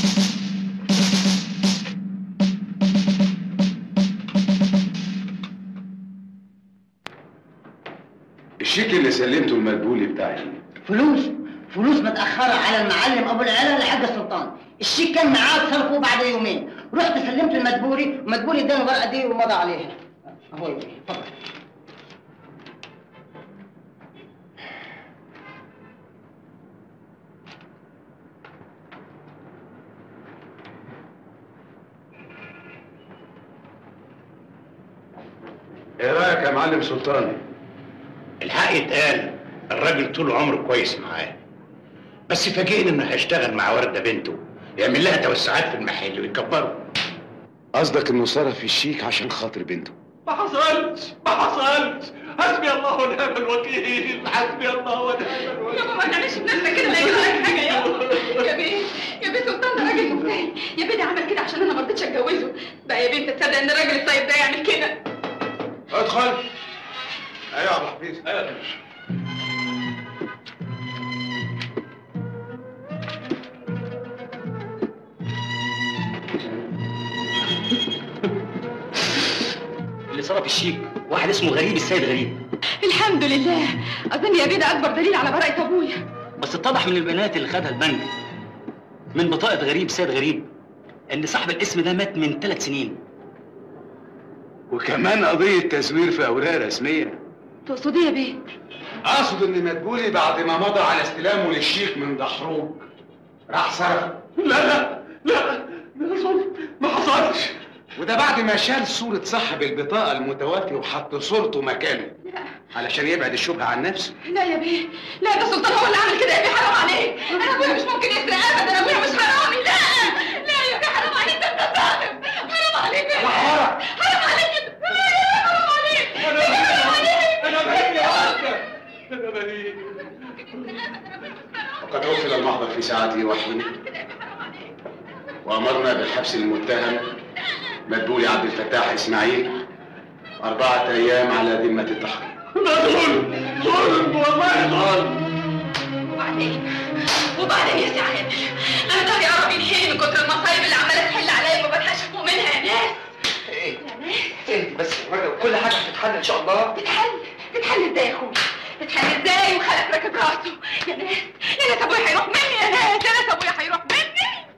الشيك اللي سلمته المدبولي بتاعي فلوس فلوس متأخرة على المعلم أبو العلا لحاج السلطان الشيك كان معاه صرفه بعد يومين رحت سلمت المدبولي المدبولي اداني الورقة دي ومضى عليها اهو يا بيه، اتفضل ايه رايك يا معلم سلطان الحق يتقال الراجل طول عمره كويس معاه بس فاجئني انه هيشتغل مع ورده بنته يعمل لها توسعات في المحل ويكبره قصدك انه صرف الشيك عشان خاطر بنته ما حصلش ما حصلش حسبي الله ونعم الوكيل حسبي الله ونعم الوكيل يابا ما تعملش بنفسك كده لا يجرى لك حاجه يابا يا بيه يا بيه سلطان ده راجل مجتهد يا بيه ده عمل كده عشان انا ما رضيتش اتجوزه بقى يا بيه انت تصدق ان الراجل الطيب ده يعمل كده ادخل ايوه يا ابو حفيظ ايوه اللي صرف الشيك واحد اسمه غريب السيد غريب الحمد لله اظن يا بيه ده اكبر دليل على براءه ابويا بس اتضح من البيانات اللي خدها البنك من بطاقة غريب سيد غريب ان صاحب الاسم ده مات من ثلاث سنين وكمان قضيه تزوير في اوراق رسميه تقصد ايه يا بيه اقصد ان مدبولي بعد ما مضى على استلامه للشيك من دحروج راح صرف لا لا لا ده ظلم ما حصلش وده بعد ما شال صورة صاحب البطاقة المتوفي وحط صورته مكانه علشان يبعد الشبهة عن نفسه لا يا بيه لا ده سلطان هو اللي عمل كده يا بيه حرام عليك انا ابويا مش ممكن يسرق ابدا ابويا مش حرامي لا لا يا بيه حرام عليك ده انت ظالم حرام عليك يا بيه حرام عليك انت حرام عليك حرام عليك انا بريء يا عسكر انا بريء وقد وصل المحضر في ساعته وحين وأمرنا بالحبس المتهم مدبولي عبد الفتاح إسماعيل أربعة أيام على ذمة التحقيق ده ظلم ظلم والله ظلم وبعدين وبعدين يا سعاد انا ظهري قرب ينحني من كتر المصايب اللي عماله تحل عليا وما بلحقش افوق منها يا ناس ايه ايه بس يا ورده كل حاجه هتتحل ان شاء الله تتحل تتحل ازاي يا اخويا تتحل ازاي وخلف راكب راسه يا ناس يا ناس ابويا هيروح مني يا ناس يا ناس ابويا هيروح مني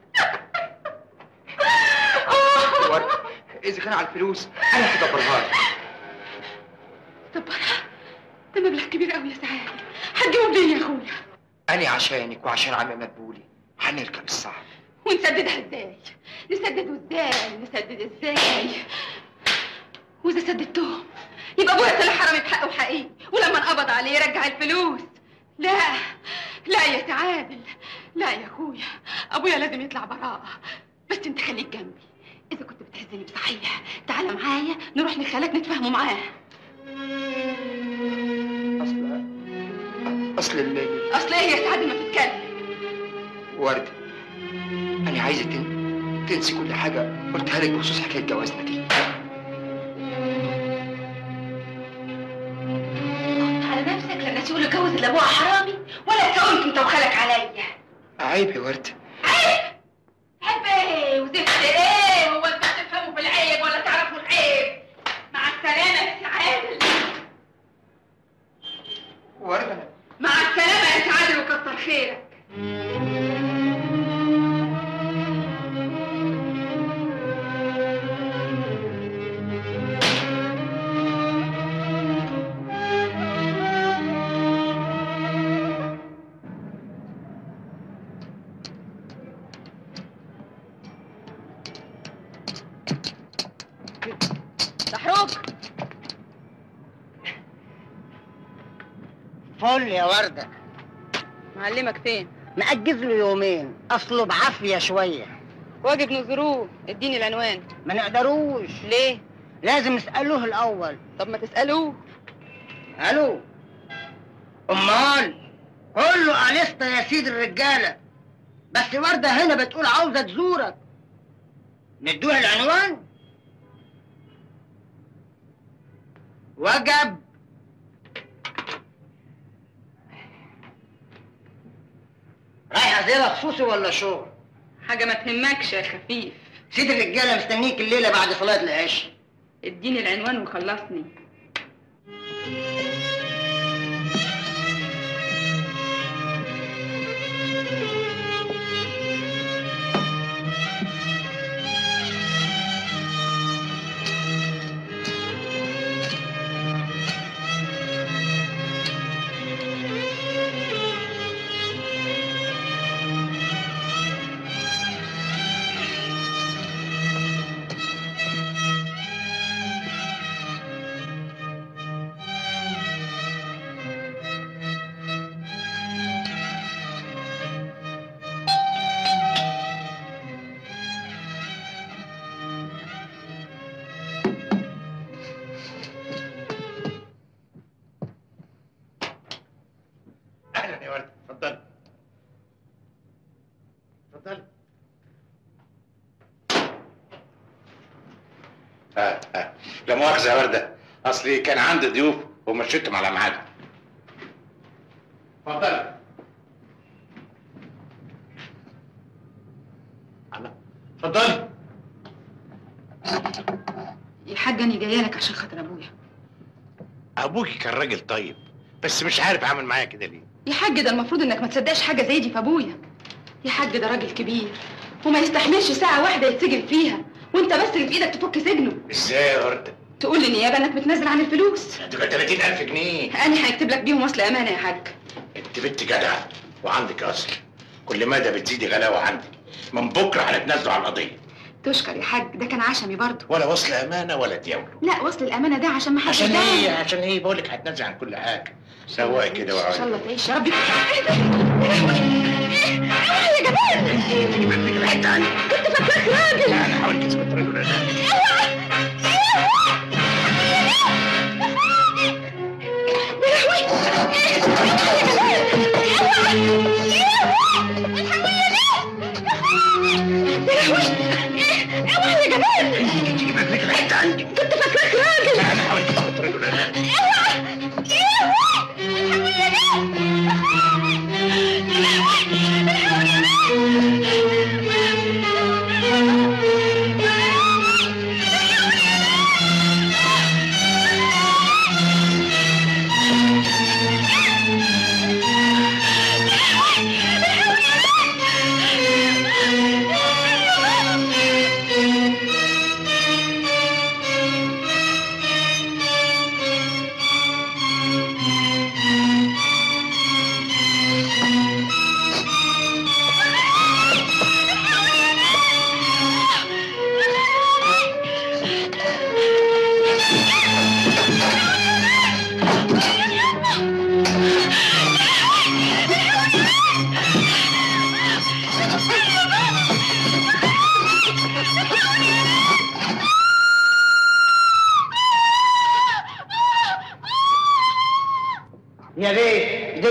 ورده اذا كان على الفلوس انا هدبرها لك دبرها ده مبلغ كبير قوي يا سعاد هتجيبه منين يا اخويا انا عشانك وعشان عم مدبولي هنركب الصعب ونسددها ازاي نسدده ازاي نسدد ازاي واذا سددتهم يبقى ابويا طلع حرامي بحقه حقيقي ولما انقبض عليه يرجع الفلوس لا لا يا تعادل لا يا اخويا ابويا لازم يطلع براءة بس انت خليك جنبي اذا كنت بتهزني بصحيح تعالى معايا نروح لخالك نتفاهموا معاه اصل اصل ال- اصل ايه يا سعاد ما تتكلم ورده انا عايزك تن... تنسي كل حاجه قلتها لك بخصوص حكايه جوازنا دي على نفسك لما تقول اتجوز اللي ابوها حرامي ولا تساومك انت وخالك عليا عيب يا ورده عيب ايه وزفت ايه هو انت تفهموا في العيب ولا تعرفوا العيب مع السلامة يا سعادل ورده مع السلامة يا سعادل وكتر خيرك محروق فل يا وردة معلمك فين؟ مأجز له يومين أصله بعافية شوية واجب نزوروه اديني العنوان ما نقدروش ليه؟ لازم نسألوه الأول طب ما تسألوه ألو أمال قول له أليستا يا سيد الرجالة بس وردة هنا بتقول عاوزة تزورك ندوها العنوان وجب رايحة زيارة خصوصي ولا شغل؟ حاجة ما تهمكش يا خفيف سيد الرجالة مستنيك الليلة بعد صلاة العشاء اديني العنوان وخلصني اهلا يا ورده اتفضل اتفضل اه اه لا مؤاخذه يا ورده اصلي كان عندي ضيوف ومشيتهم على ميعادهم اتفضل اتفضل يا حاج انا جايه لك عشان خاطر ابويا ابوكي كان راجل طيب بس مش عارف عامل معايا كده ليه يا حاج ده المفروض انك ما تصدقش حاجه زي دي في ابويا يا حاج ده راجل كبير وما يستحملش ساعه واحده يتسجن فيها وانت بس اللي في ايدك تفك سجنه ازاي يا ورده تقول للنيابه انك بتنزل عن الفلوس دول 30000 جنيه انا هكتب لك بيهم وصل امانه يا حاج انت بنت جدعه وعندك اصل كل مدى بتزيدي غلاوه عندك من بكره هنتنازلوا على القضيه تشكر يا حاج ده كان عشمي برضه ولا وصل امانه ولا دياوله لا وصل الامانه ده عشان ما حدش عشان ايه يدعي. عشان ايه بقول لك هتنازل عن كل حاجه سواء كده ان شاء وعلى الله تعيش يا رب ايه ده اوعى يا جمال حته عني كنت فاكراك راجل لا انا حاولت اسكت رجل ده اوعى يا جمال حته عندي كنت فاكراك راجل لا انا حاولت اسكت رجل ده اوعى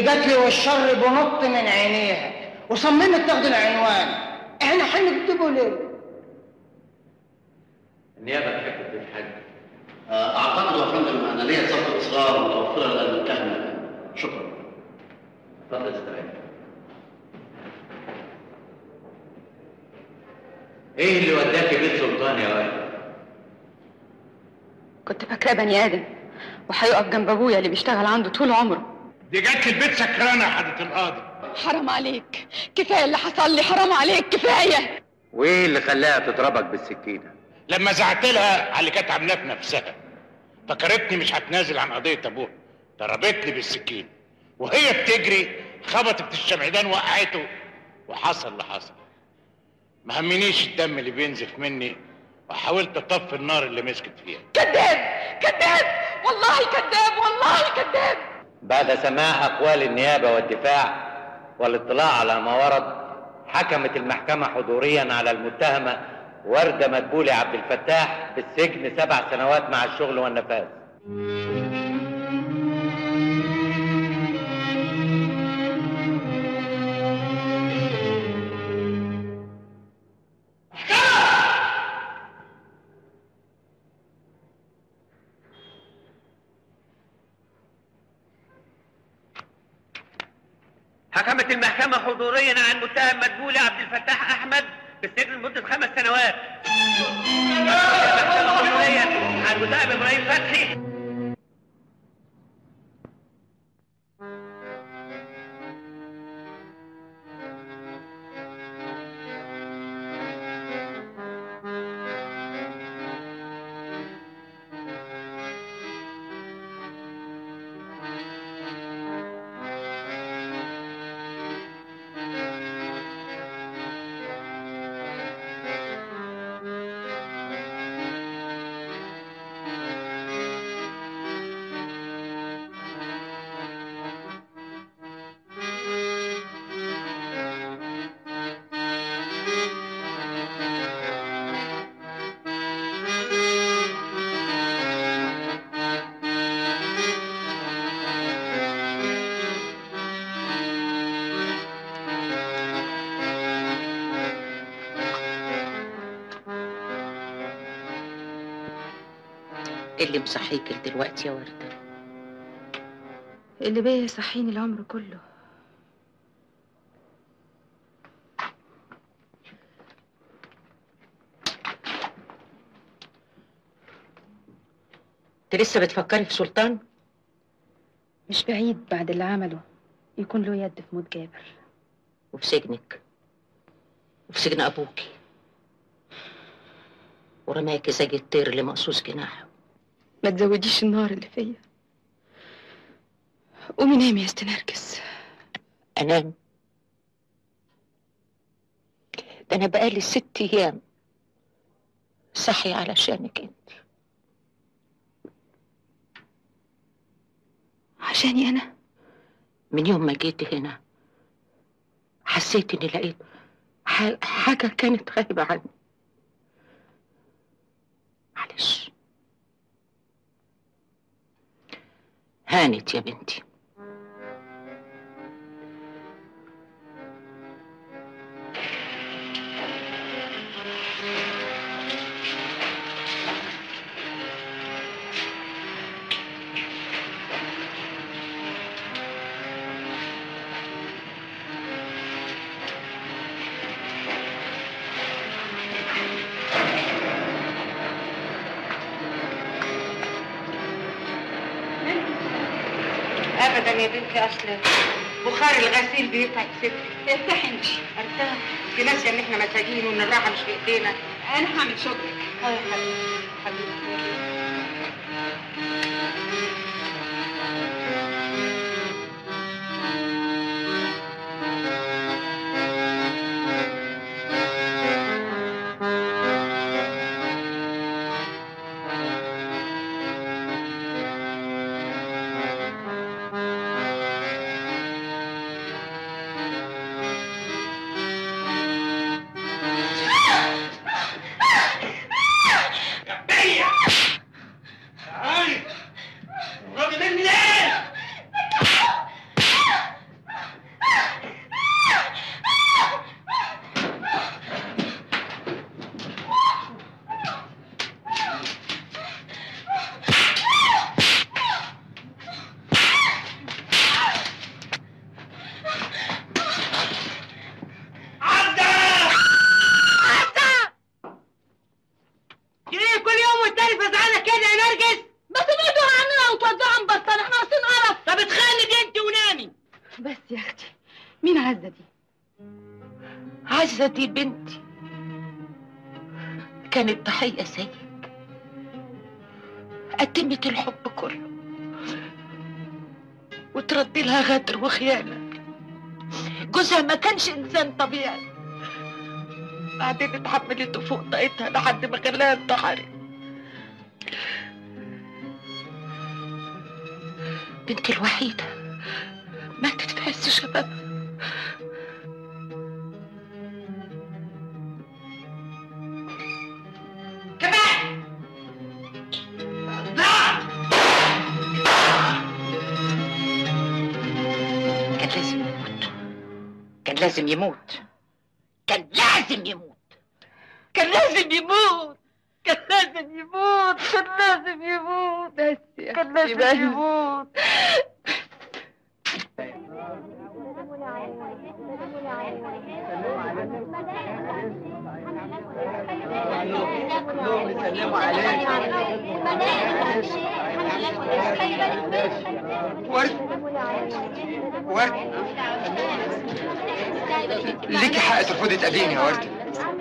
البتل والشر بنط من عينيها وصممت تاخد العنوان احنا هنكتبه ليه؟ النيابه تحب تضيف حاجه اعتقد يا فندم ان ليا صفه اصرار متوفره لدى المتهم شكرا اتفضل استريح ايه اللي وداك بيت سلطان يا واد كنت فاكراه بني ادم وهيقف جنب ابويا اللي بيشتغل عنده طول عمره دي جت البيت سكرانه يا حضره القاضي حرام عليك كفايه اللي حصل لي حرام عليك كفايه وايه اللي خلاها تضربك بالسكينه لما زعت لها على اللي كانت عاملاه في نفسها فكرتني مش هتنازل عن قضيه ابوها ضربتني بالسكين وهي بتجري خبطت في الشمعدان وقعته وحصل اللي حصل ما همنيش الدم اللي بينزف مني وحاولت اطفي النار اللي مسكت فيها كذاب كذاب والله كذاب والله كذاب بعد سماع اقوال النيابه والدفاع والاطلاع على ما ورد حكمت المحكمه حضوريا على المتهمه ورده مدبولي عبد الفتاح بالسجن سبع سنوات مع الشغل والنفاذ حكمت المحكمة حضوريا على المتهم مدبولي عبد الفتاح أحمد بالسجن لمدة خمس سنوات. المحكمة حضوريا على المتهم إبراهيم فتحي إيه اللي مصحيك دلوقتي يا وردة اللي بيا يصحيني العمر كله انت لسه بتفكري في سلطان مش بعيد بعد اللي عمله يكون له يد في موت جابر وفي سجنك وفي سجن ابوكي ورماكي زي الطير اللي مقصوص جناحه ما تزوديش النار اللي فيا قومي نامي يا استنرجس انام ده انا بقالي ست ايام صحي علشانك انت عشاني انا من يوم ما جيت هنا حسيت اني لقيت ح- حاجة كانت غايبة عني معلش هانت يا بنتي ابدا يا بنتي اصل بخار الغسيل بيتعب ستي ارتاحي انت ارتاح انت ناسيه ان احنا مساجين وان الراحه مش في ايدينا انا هعمل شغلك اه يا حبيبتي حبيبتي عزة دي بنتي كانت ضحية زيك قدمت الحب كله وتردي لها غدر وخيانة جوزها ما كانش إنسان طبيعي بعدين اتحملته فوق طاقتها لحد ما خلاها انتحرت بنتي الوحيدة ماتت في عز شبابها كمان كان لازم يموت كان لازم يموت كان لازم يموت كان لازم يموت كان لازم يموت كان لازم يموت كان لازم يموت ورد ورد ليكي حق ترفضي تقابليني يا ورد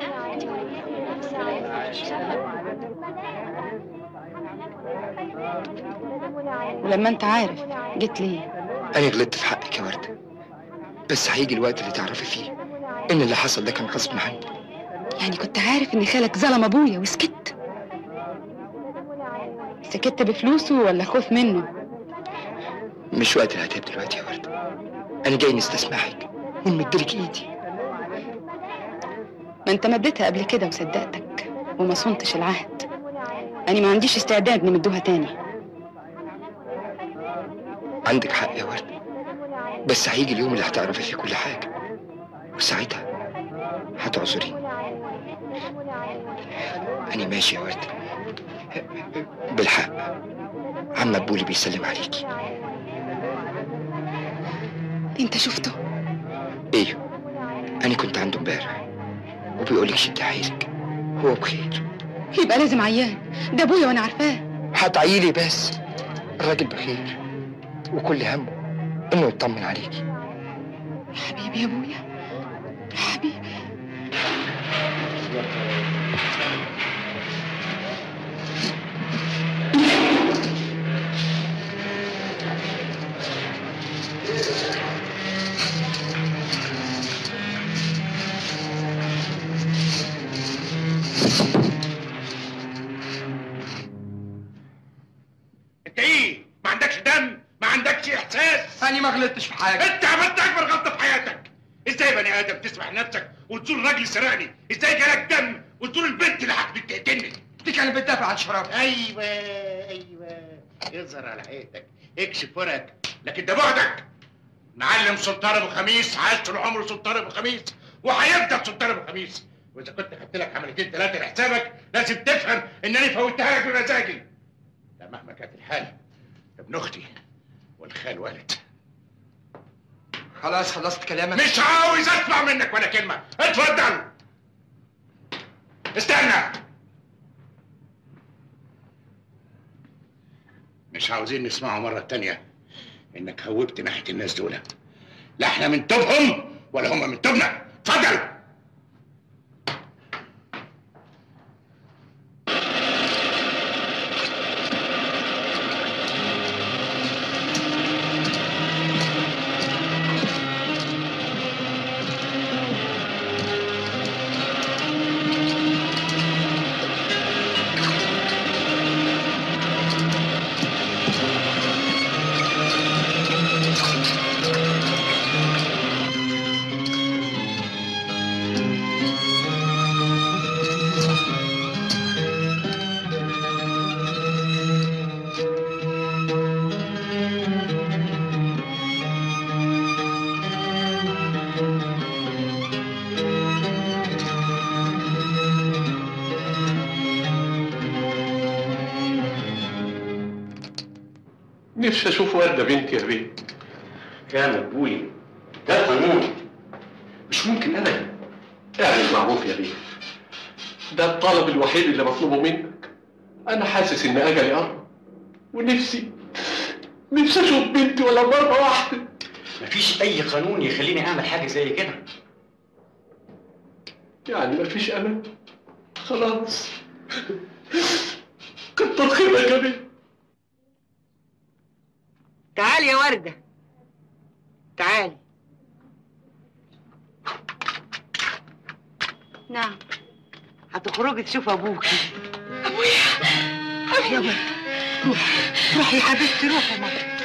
ولما انت عارف جيت ليه انا غلطت في حقك يا ورد بس هيجي الوقت اللي تعرفي فيه ان اللي حصل ده كان غصب عني يعني كنت عارف ان خالك ظلم ابويا وسكت سكت بفلوسه ولا خوف منه مش وقت العتاب دلوقتي يا ورد انا جاي نستسمحك ونمدلك ايدي ما انت مديتها قبل كده وصدقتك وما صنتش العهد انا ما عنديش استعداد نمدوها تاني عندك حق يا ورد بس هيجي اليوم اللي هتعرفي فيه كل حاجة وساعتها هتعذريني أنا ماشي يا ورد بالحق عم مقبولي بيسلم عليكي انت شفته ايوه أنا كنت عنده امبارح وبيقولك شد حيلك هو بخير يبقى لازم عيان ده ابويا وانا عارفاه هتعيلي بس الراجل بخير وكل همه انه يطمن عليكي حبيبي يا ابويا حبيبي انت ايه ما عندكش دم ما عندكش احساس انا ما غلطتش في حاجه انت عملت اكبر غلطه في حياتك ازاي بني ادم تسمح نفسك وتزور راجل سرقني ازاي جالك دم وتزور البنت اللي حبت تقتلني دي كانت بتدافع عن شرف ايوه ايوه اظهر على حياتك اكشف ورقك لكن ده بعدك معلم سلطان ابو خميس عاش طول عمره سلطان ابو خميس وهيفضل سلطان ابو خميس واذا كنت خدت لك عمليتين ثلاثه لحسابك لازم تفهم انني فوتها لك بمزاجي ده مهما كانت الحال ابن اختي والخال والد خلاص خلصت كلامك مش عاوز اسمع منك ولا كلمه اتفضل استنى مش عاوزين نسمعه مرة تانية انك هوبت ناحية الناس دول لا احنا من توبهم ولا هم من توبنا اتفضل نفسي اشوف ورده بنتي يا بيه يا مقبولي ده قانون مش ممكن ابدا اعمل معروف يا بيه ده الطلب الوحيد اللي مطلوبه منك انا حاسس ان اجلي قرب ونفسي نفسي اشوف بنتي ولا مره واحده مفيش اي قانون يخليني اعمل حاجه زي كده يعني مفيش امل خلاص كتر خيرك يا بيه تعالي يا وردة تعالي نعم هتخرجي تشوف ابوكي ابويا يا وردة روحي روحي يا حبيبتي روحي يا ماما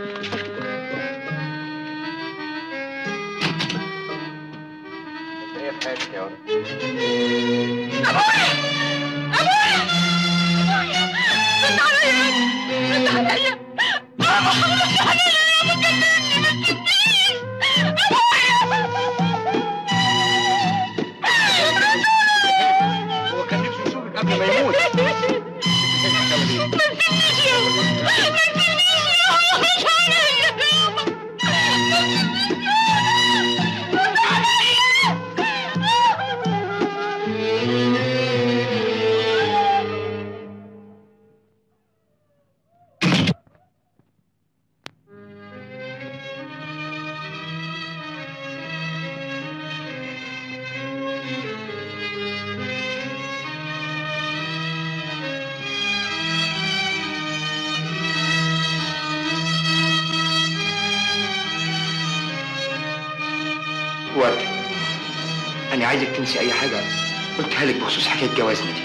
ايه في حياتك يا ولد ابويا ابويا ابويا رد عليا رد عليا ابو رد عليا يا ابو جنني ما تجننيش هو كان نفسه يشوفك قبل ما يموت ما تجننيش يا ابو ما تجننيش يا ابو رد عليا يا ابو رد ورد انا عايزك تنسي اي حاجه قلتها لك بخصوص حكايه جوازنا دي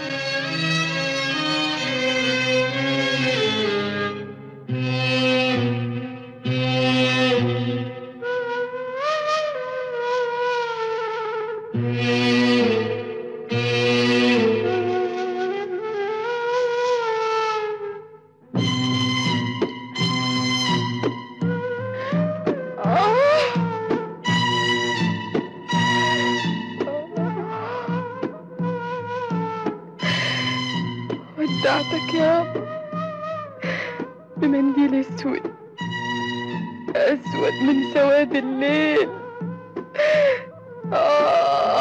ودعتك يا رب بمنديل اسود اسود من سواد الليل آه.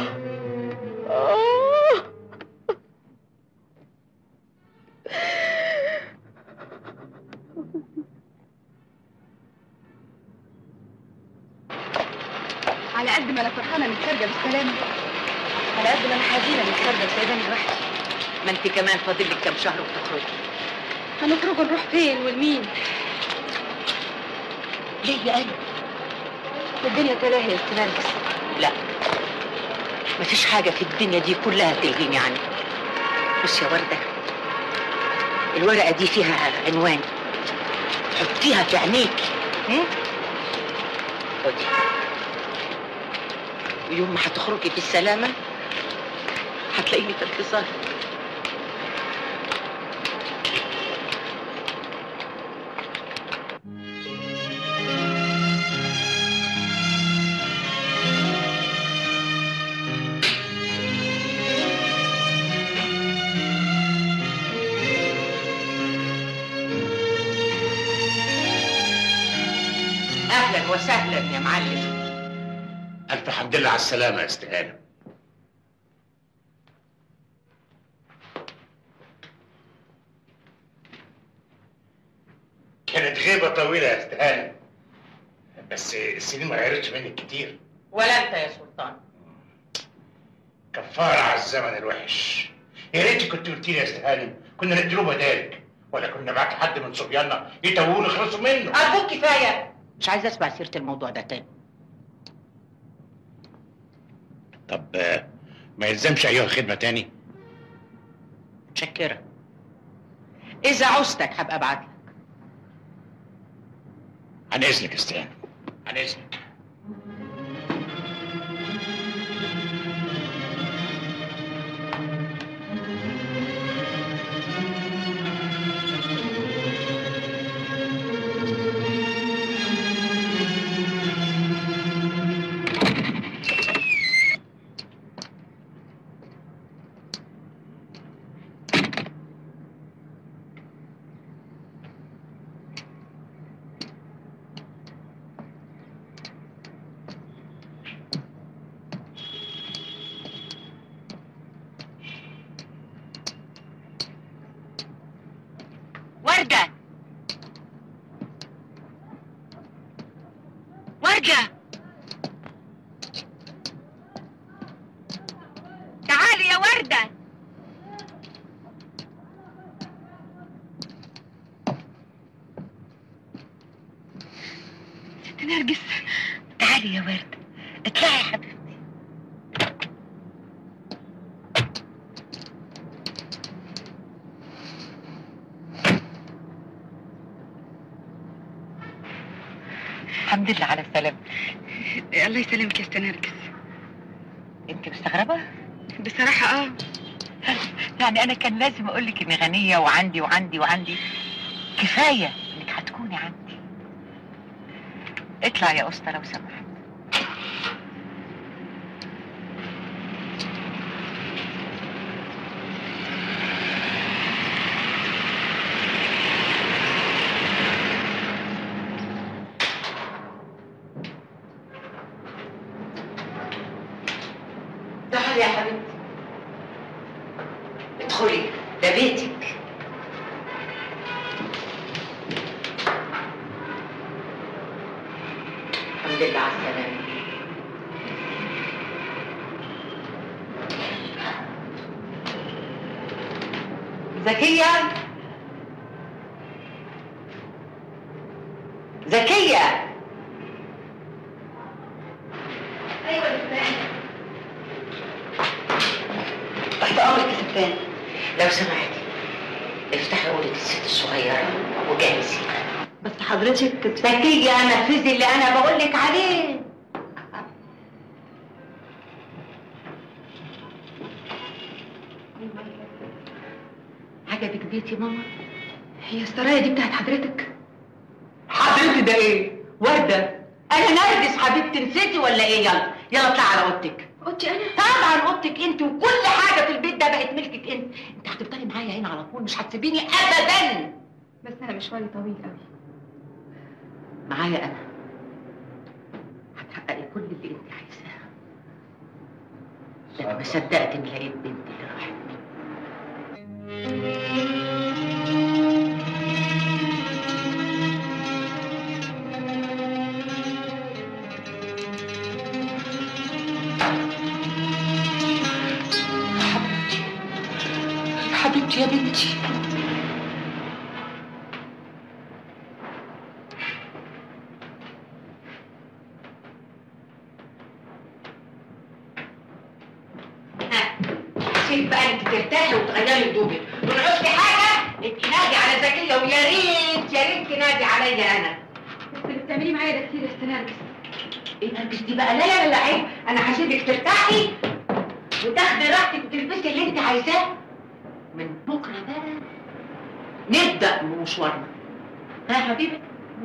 آه. على قد ما انا فرحانه انك خارجه بالسلامه على قد ما انا حزينه انك خارجه سايباني لوحدي ما انت كمان فاضل لك كام شهر وتخرجي هنخرج نروح فين والمين ليه يا قلبي الدنيا تلاهي يا استاذ نرجس لا مفيش حاجة في الدنيا دي كلها تلغيني عنك بص يا وردة الورقة دي فيها عنوان حطيها في عينيك هم؟ خدي ويوم ما هتخرجي بالسلامة هتلاقيني في انتظار اهلا وسهلا يا معلم الف حمد لله على السلامه يا استهانه كانت غيبه طويله يا استهانه بس السنين ما غيرتش منك كتير ولا انت يا سلطان كفاره على الزمن الوحش يا ريت كنت قلت لي يا استهانه كنا نديله بدالك ولا كنا نبعت حد من صبياننا يتوهوا نخلصوا منه ارجوك كفايه مش عايزه اسمع سيره الموضوع ده تاني طب آه، ما يلزمش ايها الخدمه تاني متشكره اذا عوزتك هبقى ابعت لك عن اذنك يا استهانه عن اذنك وردة ست نرجس تعالي يا ورد اطلعي يا حبيبتي الحمد لله على السلامة الله يسلمك يا ست نرجس انت مستغربة؟ بصراحة اه يعني انا كان لازم اقول لك اني غنية وعندي وعندي وعندي كفاية انك هتكوني عندي اطلع يا اسطى لو سمحت تعالي يا حبيبتي ادخلي ده بيتك الحمد لله على السلامة زكية زكية ايوه يا تحت امرك يا ستان لو سمحتي افتحي اوضه الست الصغيره وجهزي بس حضرتك زكية نفذي اللي انا بقول لك عليه عجبك بيتي ماما هي السرايا دي بتاعت حضرتك حضرتك ده ايه وردة انا نرجس حبيبتي نسيتي ولا ايه يلا يلا اطلعي على اوضتك اوضتي انا طبعا اوضتك انت وكل حاجه في البيت ده بقت ملكك انت انت هتفضلي معايا هنا على طول مش هتسيبيني ابدا بس انا مشواري طويل قوي معايا انا هتحققي كل اللي انت عايزاه ده انا ما صدقت اني لقيت بنتي اللي راحت مني حبيبتي حبيبتي يا بنتي سيب بقى انت ترتاحي وتغيري هدومك ونعوزتي حاجه انت نادي على زكيه ويا ريت يا ريت تنادي عليا انا بس اللي بتعمليه معايا ده كتير يا ست نرجس ايه نرجس دي بقى لا لا لا عيب انا هسيبك ترتاحي وتاخدي راحتك وتلبسي اللي انت عايزاه من بكره بقى نبدا مشوارنا ها يا حبيبي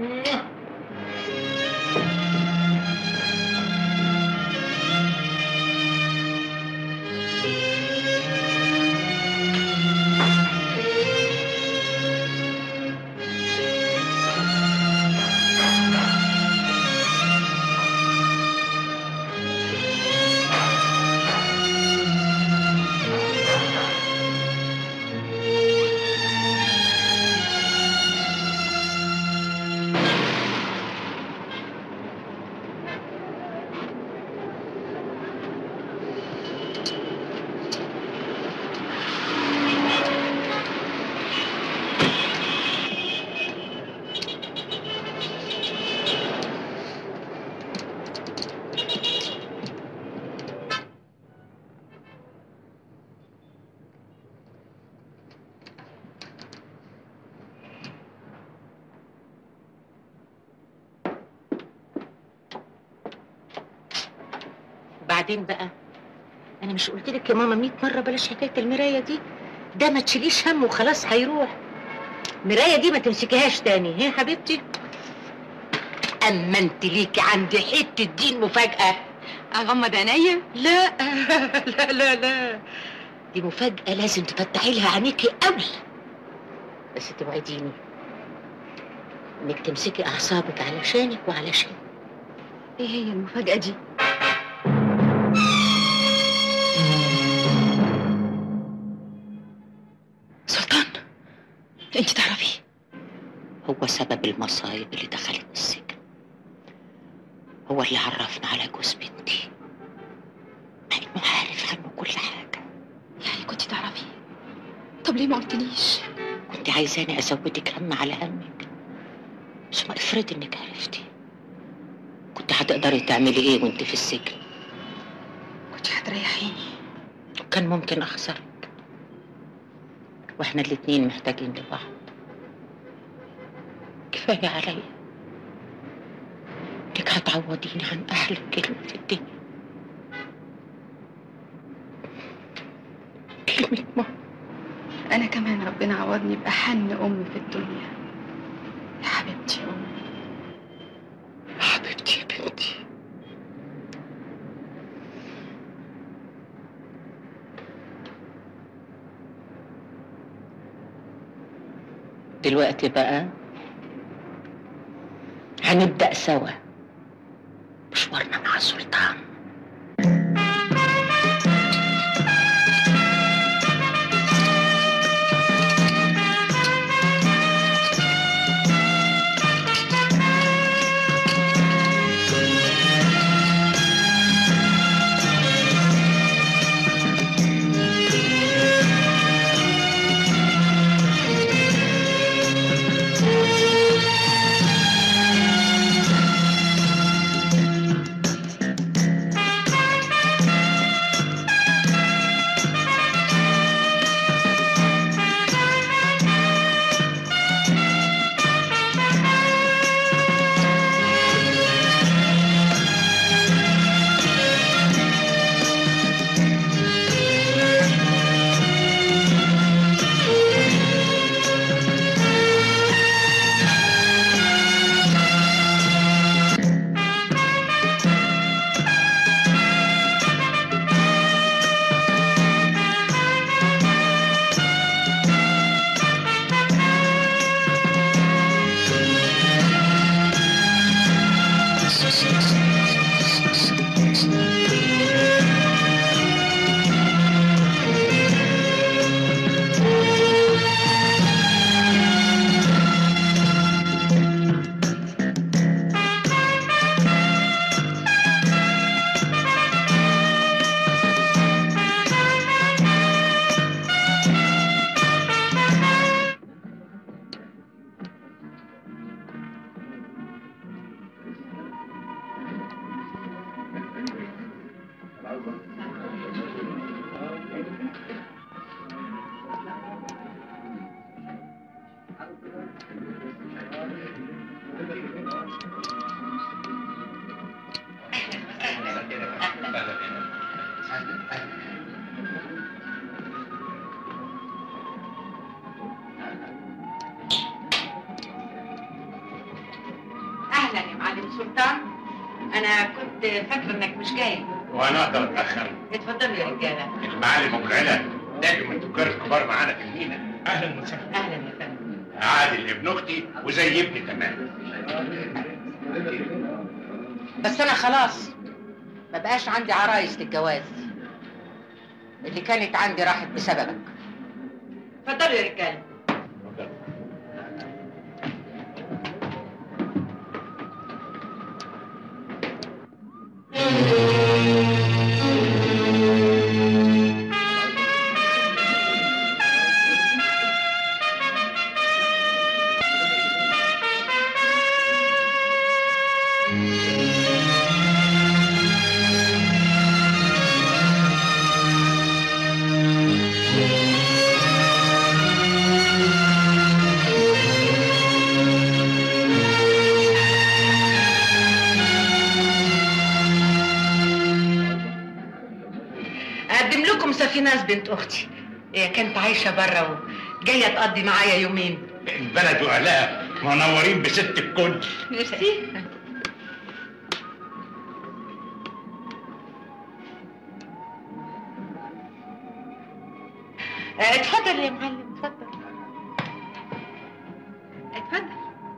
بعدين بقى انا مش قلت لك يا ماما 100 مره بلاش حكايه المرايه دي ده ما تشيليش هم وخلاص هيروح المرايه دي ما تمسكيهاش تاني هي حبيبتي اما انت ليكي عندي حته دين مفاجاه اغمض عينيا لا لا لا لا دي مفاجاه لازم تفتحي لها عينيكي قوي بس توعديني انك تمسكي اعصابك علشانك وعلشان ايه هي المفاجأة دي؟ سلطان انت تعرفي هو سبب المصايب اللي دخلت السجن هو اللي عرفنا على جوز بنتي مع انه عارف عنه كل حاجه طب ليه ما قلتليش كنت عايزاني ازودك هم على همك ثم افرض انك عرفتي كنت هتقدري تعملي ايه وانت في السجن كنت هتريحيني كان ممكن اخسرك واحنا الاتنين محتاجين لبعض كفايه عليا انك هتعوضيني عن احلى كلمه في الدنيا كلمه ماما انا كمان ربنا عوضني باحن ام في الدنيا يا حبيبتي يا امي حبيبتي يا بنتي دلوقتي بقى هنبدأ سوا مشوارنا مع السلطان اهلا يا معلم سلطان انا كنت فاكره انك مش جاي وانا اقدر اتاخر اتفضلوا يا رجاله المعلم ابو العلا ناجم من التجار الكبار معانا في المينا اهلا وسهلا اهلا يا فندم عادل ابن اختي وزي ابني تمام بس انا خلاص ما بقاش عندي عرايس للجواز اللي كانت عندي راحت بسببك اتفضلوا يا رجاله اقدم لكم سفيناز بنت اختي هي كانت عايشه بره وجايه تقضي معايا يومين البلد واهلها منورين بست الكل ميرسي آه، اتفضل يا معلم اتفضل اتفضل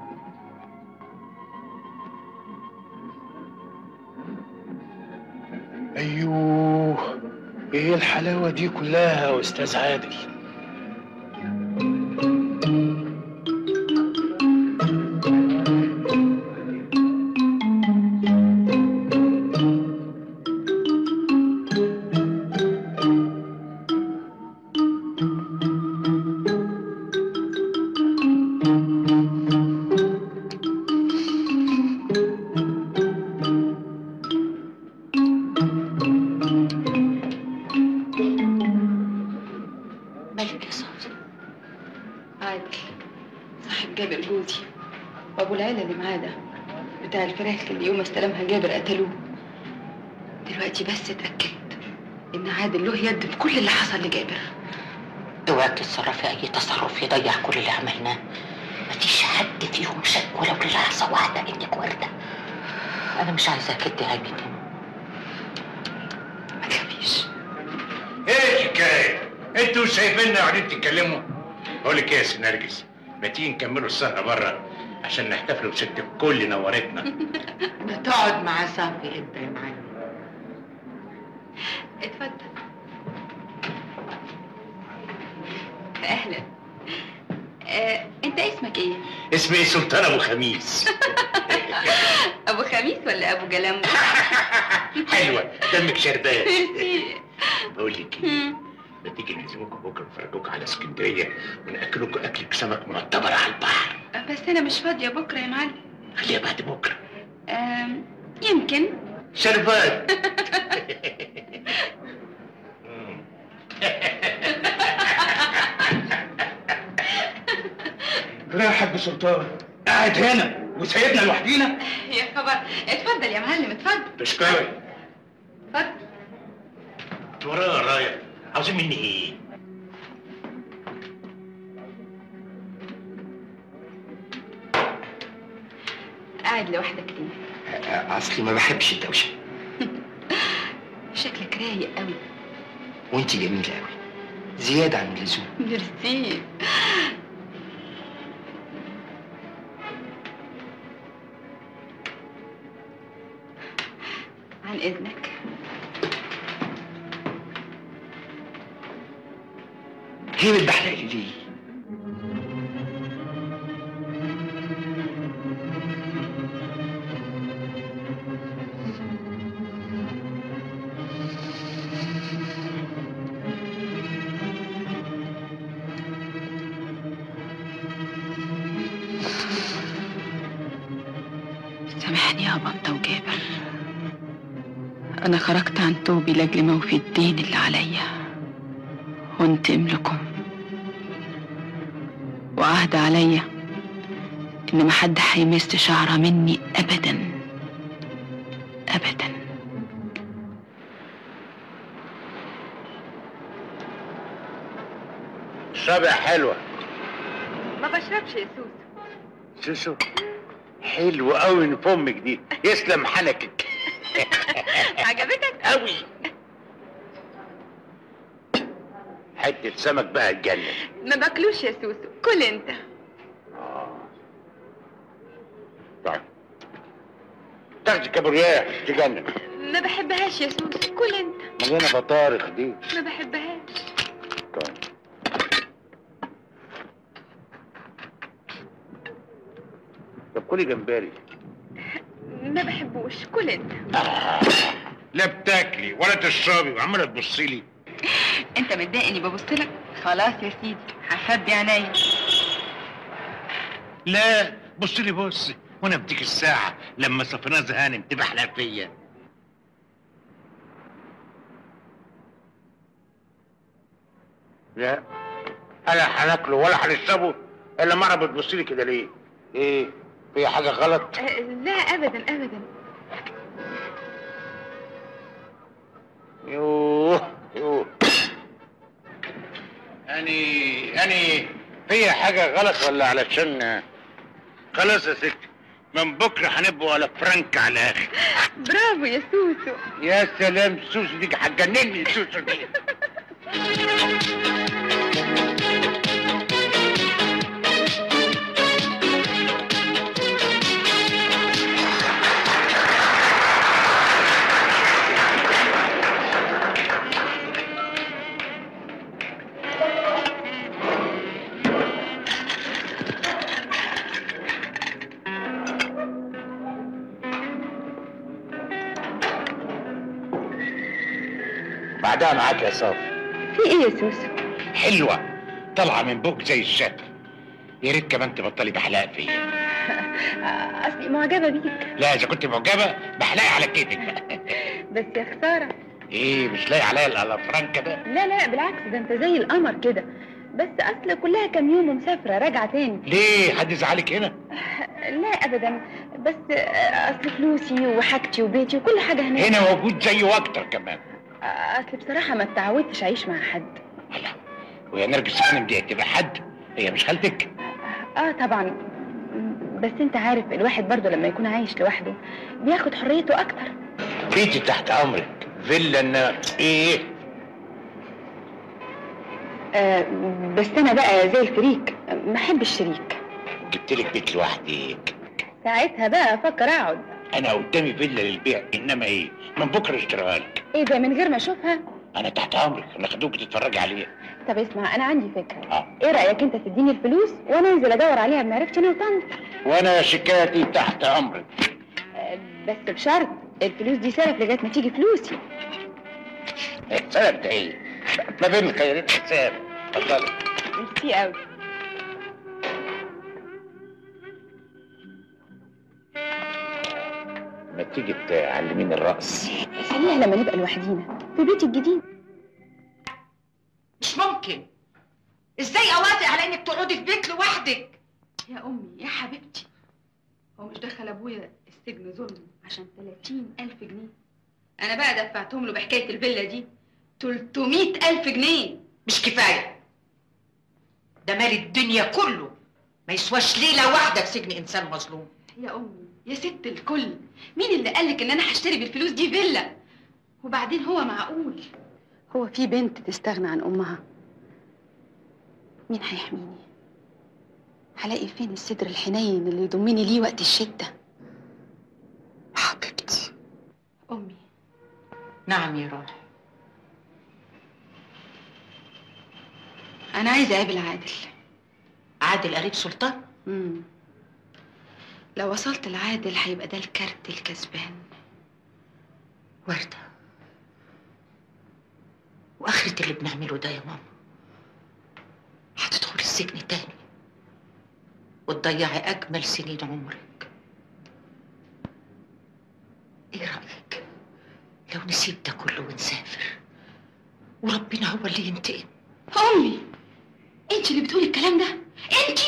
ايوه ايه الحلاوه دي كلها يا استاذ عادل جابر جوزي وابو العيله اللي معاه ده بتاع الفراخ اللي يوم استلمها جابر قتلوه دلوقتي بس اتاكدت ان عادل له يد في كل اللي حصل لجابر اوعى تتصرفي اي تصرف يضيع كل اللي عملناه مفيش حد فيهم شك ولو للحظه واحده انك ورده انا مش عايزاك تدعي منهم ما تخافيش ايه الحكايه؟ انتوا سايبيننا قاعدين تتكلموا؟ بقول لك ايه يا سي نرجس؟ ما تيجي نكملوا السهره بره عشان نحتفلوا بست الكل نورتنا ده تقعد مع صافي انت يا معلم اتفضل اهلا آه، انت اسمك ايه اسمي سلطان ابو خميس ابو خميس ولا ابو جلامبو حلوه دمك شربان ميرسي بقول لك ايه ما تيجي نعزمكم بكره نفرجوكم على اسكندريه وناكلكم اكلة سمك معتبر على البحر بس انا مش فاضيه بكره يا معلم خليها بعد بكره آم، يمكن شربات يا حاج سلطان قاعد هنا وسايبنا لوحدينا يا خبر اتفضل يا معلم اتفضل تشكرك اتفضل ورايا رايا عاوزين مني ايه؟ قاعد لوحدك ليه اصلي ما بحبش الدوشه شكلك رايق قوي وانت جميله قوي زياده عن اللزوم ميرسي عن اذنك هي بتبحلق لي ليه؟ سامحني يا بطة وجابر أنا خرجت عن توبي لأجل موفي الدين اللي عليا وانتقم لكم وعهد عليا إن محد هيمس شعرة مني أبدا أبدا اشربي يا حلوه ما بشربش يا سوسو سوسو حلو قوي من فمك دي يسلم حنكك عجبتك؟ قوي حته سمك بقى تجنن ما باكلوش يا سوسو كل انت طيب تاخدي كابورياه تجنن ما بحبهاش يا سوسو كل انت مليانه بطارخ دي ما بحبهاش طيب طب كلي جمبري ما بحبوش كل انت لا بتاكلي ولا تشربي وعماله تبصي لي انت متضايق اني ببص لك خلاص يا سيدي هخبي عينيا لا بص لي بص وانا بديك الساعه لما صفناز هانم تبحلق فيا لا انا هناكله ولا هنشربه الا مره بتبص لي كده ليه؟ ايه؟ في حاجه غلط؟ أه، لا ابدا ابدا يوه يوه يعني يعني في حاجة غلط ولا علشان خلاص يا ستي من بكرة هنبقوا على فرانك على الآخر برافو يا سوسو يا سلام سوسو دي هتجنني سوسو دي بعدها معاك يا صافي في ايه يا سوسو حلوة طالعة من بوك زي الشكل يا ريت كمان تبطلي بحلاق فيا اصلي معجبه بيك لا اذا كنت معجبة بحلاقي على كيفك بقى بس يا خساره ايه مش لاقي عليا الالافرانكا ده لا لا بالعكس ده انت زي القمر كده بس اصل كلها كام يوم ومسافره راجعه تاني ليه حد زعلك هنا لا ابدا بس اصل فلوسي وحاجتي وبيتي وكل حاجه هناك هنا موجود زيه واكتر كمان اصل بصراحه ما اتعودتش اعيش مع حد ويا نرجس خانم دي هتبقى حد هي مش خالتك اه طبعا بس انت عارف الواحد برضه لما يكون عايش لوحده بياخد حريته اكتر بيتي تحت امرك فيلا إن- ايه آه بس انا بقى زي الفريك ما احبش الشريك جبت لك بيت لوحدك ساعتها بقى افكر اقعد انا قدامي فيلا للبيع انما ايه من بكره اشتريها لك ايه ده من غير ما اشوفها انا تحت امرك ناخدوك تتفرجي عليها طب اسمع انا عندي فكره آه. ايه رايك انت تديني الفلوس وانا انزل ادور عليها بمعرفتي انا وطنط وانا شكايتي تحت امرك آه بس بشرط الفلوس دي سلف لغايه ما تيجي فلوسي سلام ده ايه ما بين خيرين حساب اتفضلي ميرسي قوي ما تيجي تعلميني الرقص خليها لما نبقى لوحدينا في بيتي الجديد مش ممكن ازاي اوافق على انك تقعدي في بيت لوحدك يا امي يا حبيبتي هو مش دخل ابويا السجن ظلم عشان 30 الف جنيه انا بقى دفعتهم له بحكايه الفيلا دي 300 الف جنيه مش كفايه ده مال الدنيا كله ما يسواش ليله واحده في سجن انسان مظلوم يا امي يا ست الكل مين اللي قالك ان انا هشتري بالفلوس دي فيلا وبعدين هو معقول هو في بنت تستغنى عن امها مين هيحميني هلاقي فين الصدر الحنين اللي يضمني ليه وقت الشده حبيبتي امي نعم يا روحي انا عايزه اقابل عادل عادل قريب سلطان امم لو وصلت لعادل هيبقى ده الكارت الكسبان وردة وآخرة اللي بنعمله ده يا ماما هتدخلي السجن تاني وتضيعي أجمل سنين عمرك إيه رأيك لو نسيب ده كله ونسافر وربنا هو اللي ينتقم امي انت اللي بتقولي الكلام ده انت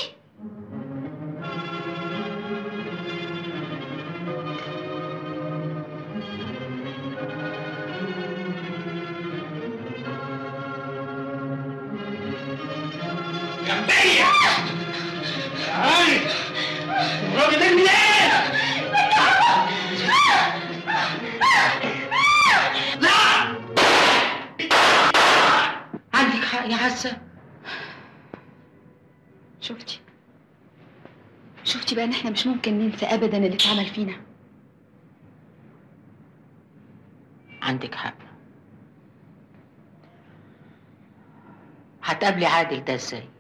جنبية تعالي الراجل ده منين؟ عندك حق يا عزة شفتي شفتي بقى ان احنا مش ممكن ننسى ابدا اللي اتعمل فينا عندك حق هتقابلي عادل ده ازاي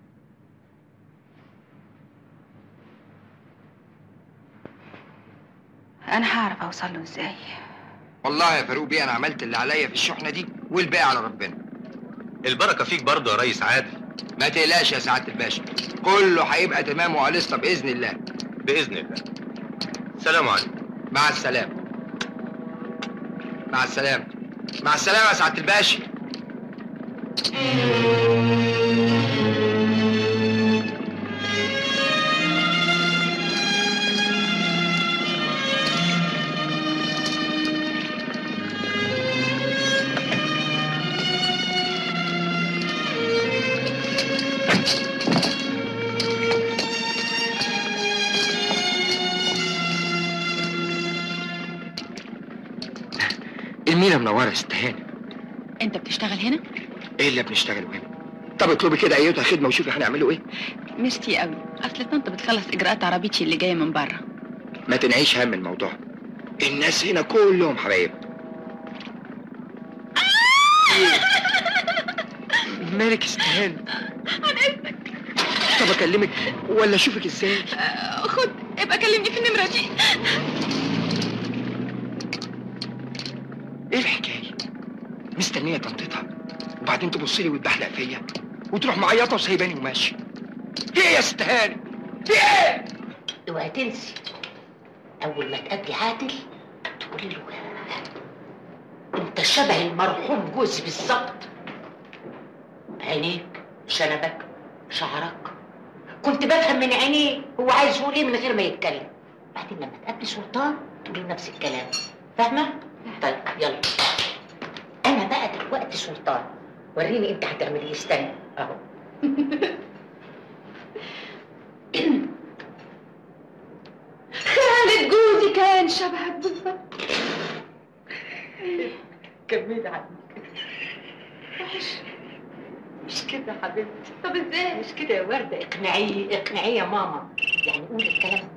انا هعرف اوصل له ازاي والله يا فاروق بيه انا عملت اللي عليا في الشحنه دي والباقي على ربنا البركه فيك برضه يا ريس عادل ما تقلقش يا سعاده الباشا كله هيبقى تمام وعليسطه باذن الله باذن الله سلام عليكم مع السلامه مع السلامه مع السلامه يا سعاده الباشا المينا منوره يا ست هاني انت بتشتغل هنا ايه اللي بنشتغله هنا طب اطلبي كده ايتها خدمه وشوفي هنعمله ايه ميرسي قوي اصل طنط بتخلص اجراءات عربيتي اللي جايه من بره ما تنعيش هم الموضوع الناس هنا كلهم حبايب مالك يا ست هاني عن اذنك طب اكلمك ولا اشوفك ازاي خد ابقى كلمني في النمره دي ايه الحكايه مستنيه طنطتها وبعدين تبص لي وتبحلق فيا وتروح معيطه وسايباني وماشي في ايه يا ست هاني في ايه اوعي تنسي اول ما تقابلي عادل تقولي له انت شبه المرحوم جوزي بالظبط عينيك شنبك شعرك كنت بفهم من عينيه هو عايز يقول ايه من غير ما يتكلم بعدين لما تقابلي سلطان تقولي نفس الكلام فاهمه طيب يلا انا بقى دلوقتي سلطان وريني انت هتعمل ايه استنى اهو خالد جوزي كان شبهك بالظبط كملي عنك وحش مش كده يا حبيبتي طب ازاي مش كده يا ورده اقنعيه اقنعيه يا ماما يعني قولي الكلام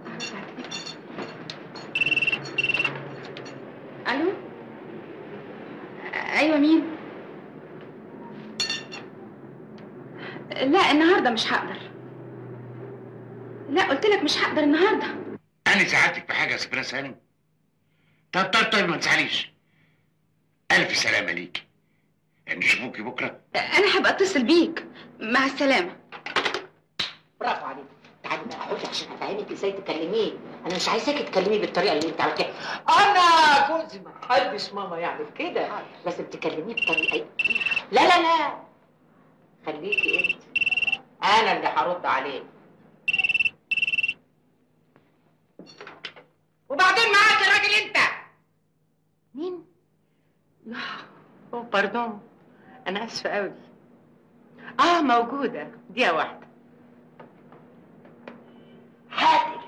الو ايوه مين لا النهارده مش هقدر لا قلت لك مش هقدر النهارده انا زعلتك في حاجه يا سبرا سالم طب طب طيب ما تزعليش الف سلامه ليك نشوفوكي بكره انا هبقى اتصل بيك مع السلامه برافو عليك تعالي بقى اقعدي عشان افهمك ازاي تكلميه انا مش عايزاكي تكلميه بالطريقه اللي انت عملتيها انا جوزي ما حدش ماما يعمل كده لازم تكلميه بطريقه لا لا لا خليكي انت انا اللي هرد عليه وبعدين معاك يا راجل انت مين اوه باردون انا اسفه قوي اه موجوده دقيقه واحده حاضر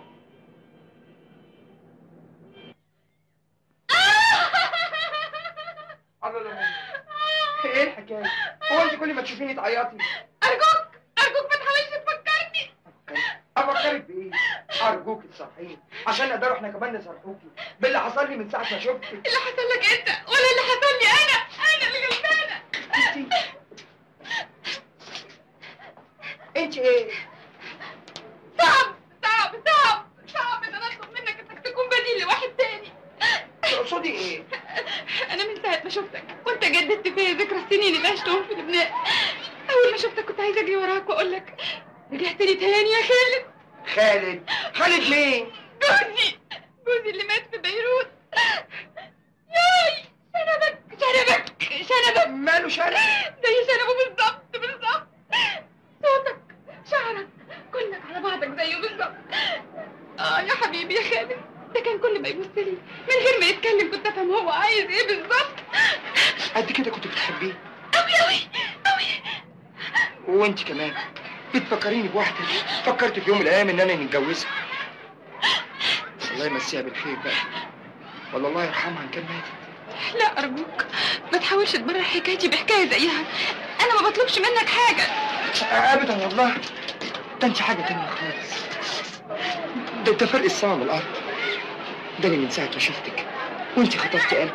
الله لا ايه الحكايه؟ هو انت كل ما تشوفيني تعيطي ارجوك ارجوك ما تحاولش تفكرني افكرك بايه؟ ارجوك تصحيني عشان نقدروا احنا كمان نصرحوكي باللي حصل لي من ساعه ما شفتك اللي حصل لك انت ولا اللي حصل لي انا انا اللي غلطانه انت ايه؟ صعب صعب صعب صعب ان انا اطلب منك انك تكون بديل لواحد تاني تقصدي ايه؟ انا من ساعه ما شفتك كنت جددت فيا ذكرى السنين اللي عشتهم في لبنان اول ما شفتك كنت عايزه اجري وراك واقول لك رجعت لي تاني يا خالد خالد خالد مين؟ جوزي جوزي اللي مات في بيروت ياي شنبك شنبك شنبك ماله شنب؟ زي شنبه بالظبط بالظبط صوتك شعرك كلك على بعضك زيه بالظبط اه يا حبيبي يا خالد ده كان كل ما يبص لي من غير ما يتكلم كنت افهم هو عايز ايه بالظبط قد كده كنت بتحبيه قوي قوي قوي وانت كمان بتفكريني بواحده فكرت في يوم من الايام ان انا نتجوزها الله يمسيها بالخير بقى ولا الله يرحمها ان كان ماتت لا ارجوك ما تحاولش تبرر حكايتي بحكايه زيها انا ما بطلبش منك حاجه ابدا والله ده انت حاجه تانية خالص ده ده فرق السما من الارض ده أنا من ساعه ما شفتك وانت خطفتي قلبي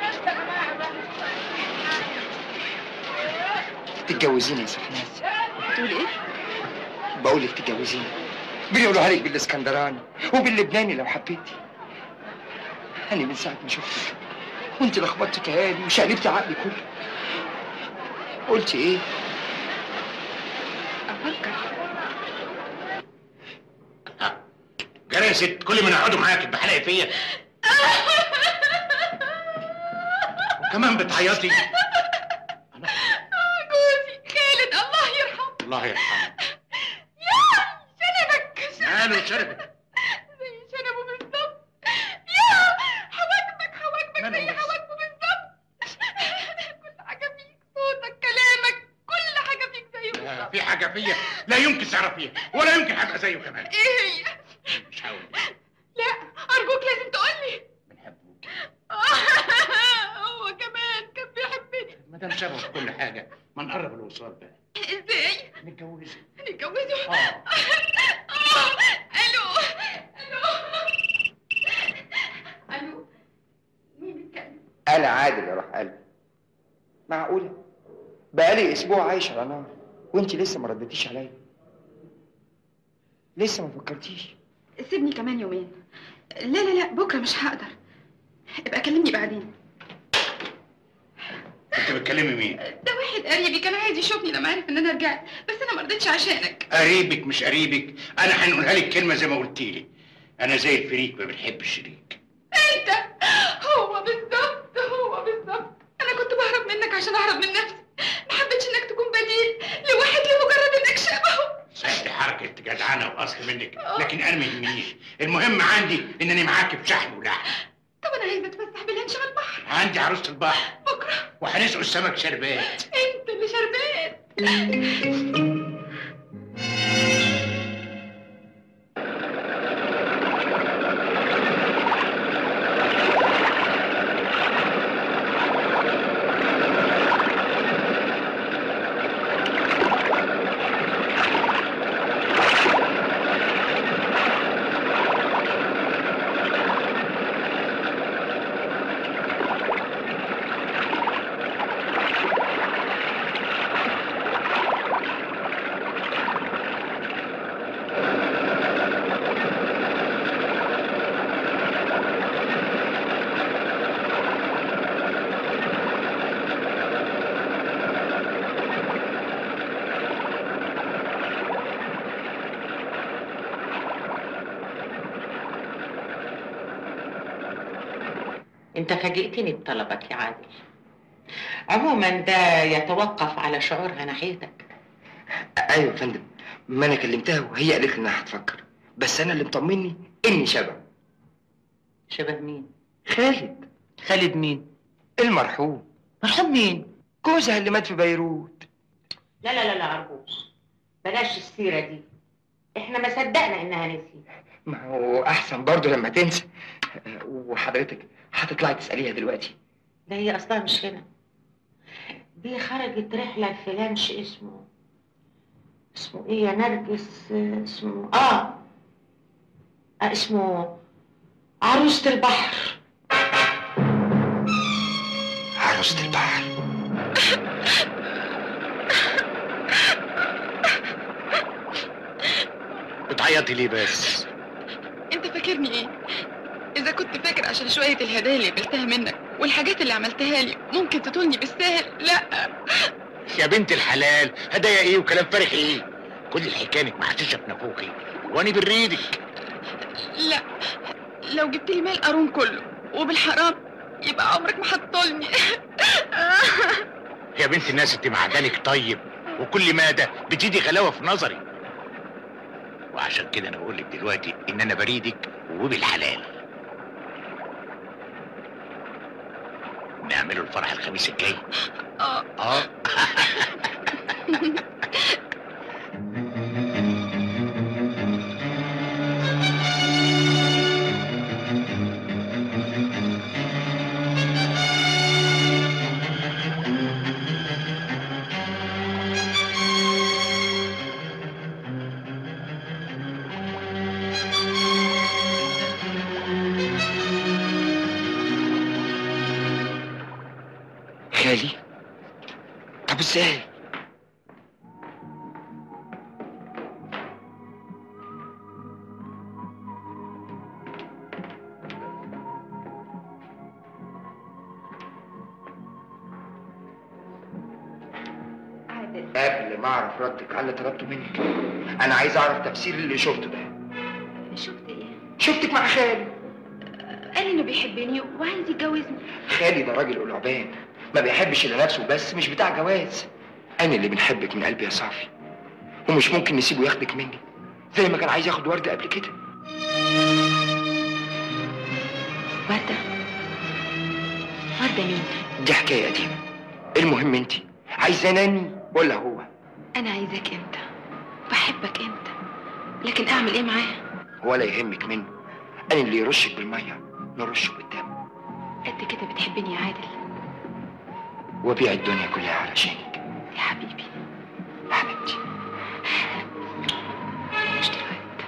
تتجوزيني يا سحناس تقول ايه بقول لك تتجوزيني بيقولوها لك بالاسكندراني وباللبناني لو حبيتي انا من ساعه ما شفتك وانت لخبطتي كياني وشقلبتي عقلي كله قلتي ايه جرى يا ست كل ما نقعدوا معاك بحلقي فيا وكمان بتعيطي جوزي خالد الله يرحمه الله يرحمه يا شنبك ماله شربت زي شنبه بالظبط يا حواجبك حواجبك زي حواجبه بالظبط كل حاجه فيك صوتك كلامك كل حاجه فيك زيه لا، بالظبط في حاجه فيا لا يمكن تعرفيها ولا يمكن هبقى زيه كمان ايه هي مش هقول لا ارجوك لازم تقولي هو كمان كان بيحبني ما دام شبه في كل حاجه ما نقرب الوصال بقى ازاي نتجوزه نتجوزه اه آه، الو الو الو مين بيتكلم انا عادل يا روح قلبي معقوله بقالي اسبوع عايش على نار وانت لسه ما ردتيش عليا لسه ما فكرتيش سيبني كمان يومين لا لا لا بكره مش هقدر ابقى كلمني بعدين انت بتكلمي مين ده واحد قريبي كان عايز يشوفني لما عرف ان انا رجعت بس انا ما رضيتش عشانك قريبك مش قريبك انا هنقولها لك كلمه زي ما قلت لي انا زي الفريق ما بنحب الشريك انت هو بالظبط هو بالظبط انا كنت بهرب منك عشان اهرب من نفسي ما حبيتش انك تكون بديل لواحد لمجرد انك جدعانه واصل منك لكن انا ما يهمنيش المهم عندي انني معاك في شحن ولحم طب انا عايزه اتفسح بالهنش على البحر عندي عروسه البحر بكره وهنسقوا السمك شربات انت اللي شربات انت فاجئتني بطلبك يا عادل عموما ده يتوقف على شعورها ناحيتك ايوه يا فندم ما انا كلمتها وهي قالت لي انها هتفكر بس انا اللي مطمني اني شبه شبه مين خالد خالد مين المرحوم مرحوم مين جوزها اللي مات في بيروت لا لا لا لا ارجوك بلاش السيره دي احنا ما صدقنا انها نسيت ما هو احسن برضه لما تنسى وحضرتك هتطلعي تساليها دلوقتي ده هي اصلها مش هنا دي خرجت رحله في لانش اسمه اسمه ايه يا نرجس اسمه اه, آه اسمه عروسة البحر عروسة البحر بتعيطي ليه بس انت فاكرني ايه اذا كنت فاكر عشان شويه الهدايا اللي قبلتها منك والحاجات اللي عملتها لي ممكن تطولني بالسهل لا يا بنت الحلال هدايا ايه وكلام فارغ ايه كل الحكايه انك محششه في نافوخي وانا بريدك لا لو جبت لي مال قارون كله وبالحرام يبقى عمرك ما هتطولني يا بنت الناس انت معدنك طيب وكل ما ده بتيجي غلاوه في نظري وعشان كده انا بقول لك دلوقتي ان انا بريدك وبالحلال نعمله الفرح الخميس الجاي اه اه خالي طب ازاي قبل ما اعرف ردك على اللي طلبته منك انا عايز اعرف تفسير اللي شفته ده شفت ايه شفتك مع خالي قال انه بيحبني وعايز يتجوزني خالي ده راجل قلعبان ما بيحبش الا نفسه بس مش بتاع جواز انا اللي بنحبك من قلبي يا صافي ومش ممكن نسيبه ياخدك مني زي ما كان عايز ياخد ورده قبل كده وردة وردة مين؟ دي حكايه قديمه المهم انت عايزاني ولا هو أنا عايزاك أنت بحبك أنت لكن أعمل إيه معاه؟ ولا يهمك منه انا اللي يرشك بالميه نرشه بالدم قد كده بتحبني يا عادل وبيع الدنيا كلها علشانك يا حبيبي حبيبتي مش دلوقتي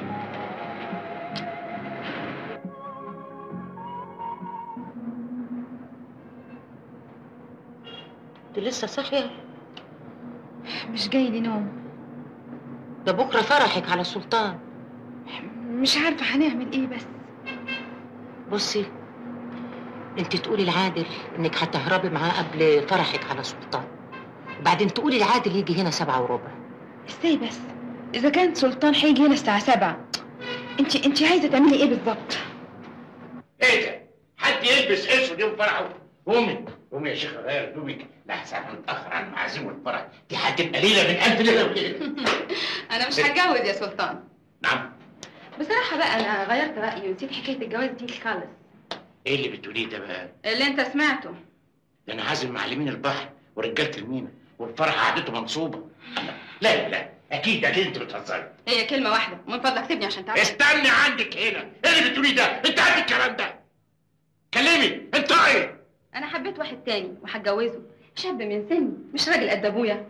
دي لسه صاحيه مش جاي لي نوم ده بكره فرحك على السلطان مش عارفة هنعمل إيه بس بصي انت تقولي لعادل انك هتهربي معاه قبل فرحك على سلطان وبعدين تقولي لعادل يجي هنا سبعة وربع ازاي بس إذا كان سلطان هيجي هنا الساعة سبعة انت انت عايزة تعملي إيه بالظبط؟ ايه ده حد يلبس اسود يوم فرحه قومي قومي يا شيخ غير هدومك لحسن هنتاخر عن معازيم الفرح دي هتبقى ليله من الف ليله وليله انا مش هتجوز يا سلطان نعم بصراحه بقى انا غيرت رايي ونسيت حكايه الجواز دي خالص ايه اللي بتقوليه ده بقى؟ اللي انت سمعته ده انا عازم معلمين البحر ورجاله المينا والفرح قعدته منصوبه لا لا اكيد اكيد انت بتهزري هي كلمه واحده ومن فضلك سيبني عشان تعرف استني عندك هنا ايه اللي بتقوليه ده؟ انت عندك الكلام ده كلمي انت ايه؟ انا حبيت واحد تاني وهتجوزه شاب من سني مش راجل قد ابويا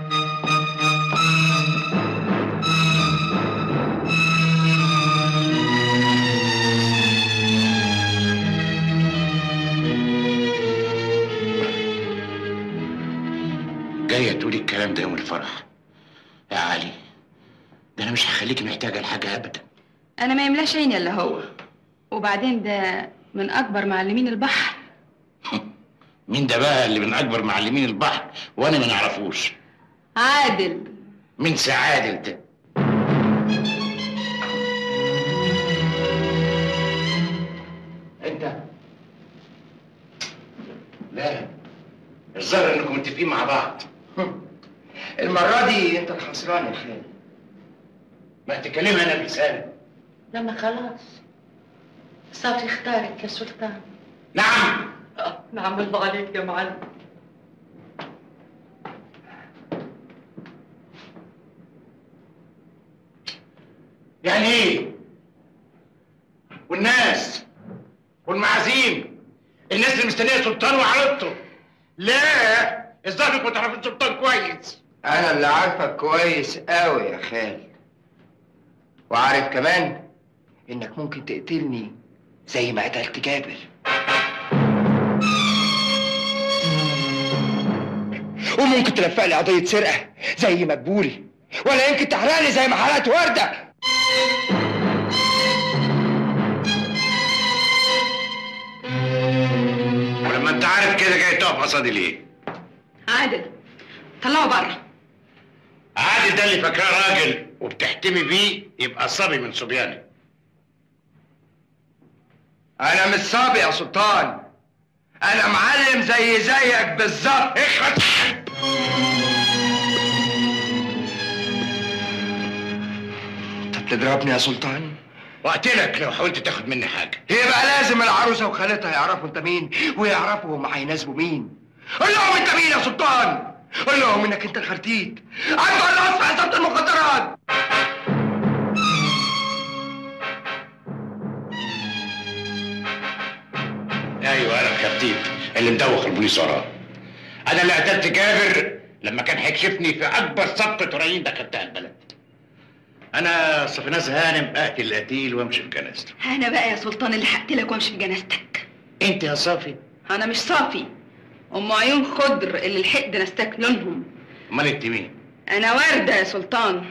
جايه تقولي الكلام ده يوم الفرح يا علي ده انا مش هخليكي محتاجه لحاجه ابدا انا ما يملاش عيني الا هو وبعدين ده من اكبر معلمين البحر مين ده بقى اللي من اكبر معلمين البحر وانا ما نعرفوش عادل مين سعادل ده انت لا الظاهر انكم متفقين مع بعض المرة دي انت الخسران يا خالد ما تكلمها انا بلساني لما خلاص صافي اختارك يا سلطان نعم نعم الله عليك يا معلم يعني ايه والناس والمعازيم الناس اللي مستنيه سلطان وعرضته لا الظاهر انكم تعرفوا السلطان كويس انا اللي عارفك كويس قوي يا خالد وعارف كمان انك ممكن تقتلني زي ما قتلت جابر وممكن تلفق لي قضية سرقة زي مدبولي ولا يمكن تحرقني زي ما حرقت وردة ولما انت عارف كده جاي تقف قصادي ليه؟ عادل طلعه بره عادل ده اللي فاكراه راجل وبتحتمي بيه يبقى صبي من صبياني انا مش صابي يا سلطان انا معلم زي زيك بالظبط انت بتضربني يا سلطان وقتلك لو حاولت تاخد مني حاجه يبقى لازم العروسه وخالتها يعرفوا انت مين ويعرفوا هم هيناسبوا مين قول لهم انت مين يا سلطان قول لهم انك انت الخرتيت انت اللي في حسابة المخدرات ايوه انا الخرتيت اللي مدوخ البوليس وراه انا اللي قتلت جابر لما كان هيكشفني في اكبر صفقه هرايين دخلتها البلد انا صفيناز هانم اقتل القتيل وامشي في جنازته انا بقى يا سلطان اللي هقتلك وامشي في جنازتك انت يا صافي انا مش صافي ام عيون خضر اللي الحقد نستك لونهم امال انت مين انا ورده يا سلطان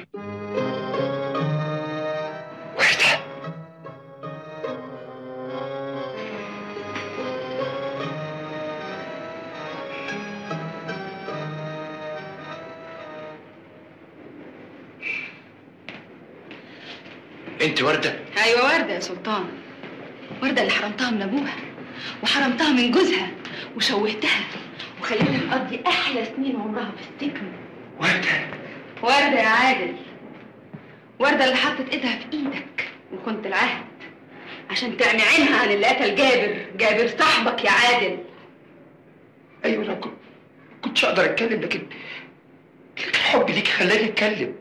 انت ورده ايوه ورده يا سلطان ورده اللي حرمتها من ابوها وحرمتها من جوزها وشوهتها وخليتها تقضي احلى سنين عمرها في السجن ورده ورده يا عادل ورده اللي حطت ايدها في ايدك وكنت العهد عشان تعمي عينها عن اللي قتل جابر جابر صاحبك يا عادل ايوه انا كنت كنتش اقدر اتكلم لكن لكن حبي ليك خلاني اتكلم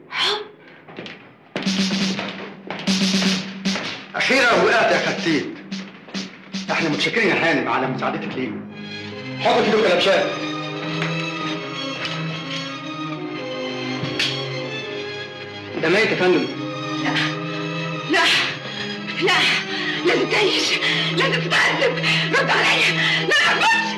اخيرا وقعت يا ختيت احنا متشكرين يا هانم على مساعدتك لينا حط في له كلبشات ده ميت يا فندم لا لا لا لازم تعيش لازم تتعذب رد عليا لا ما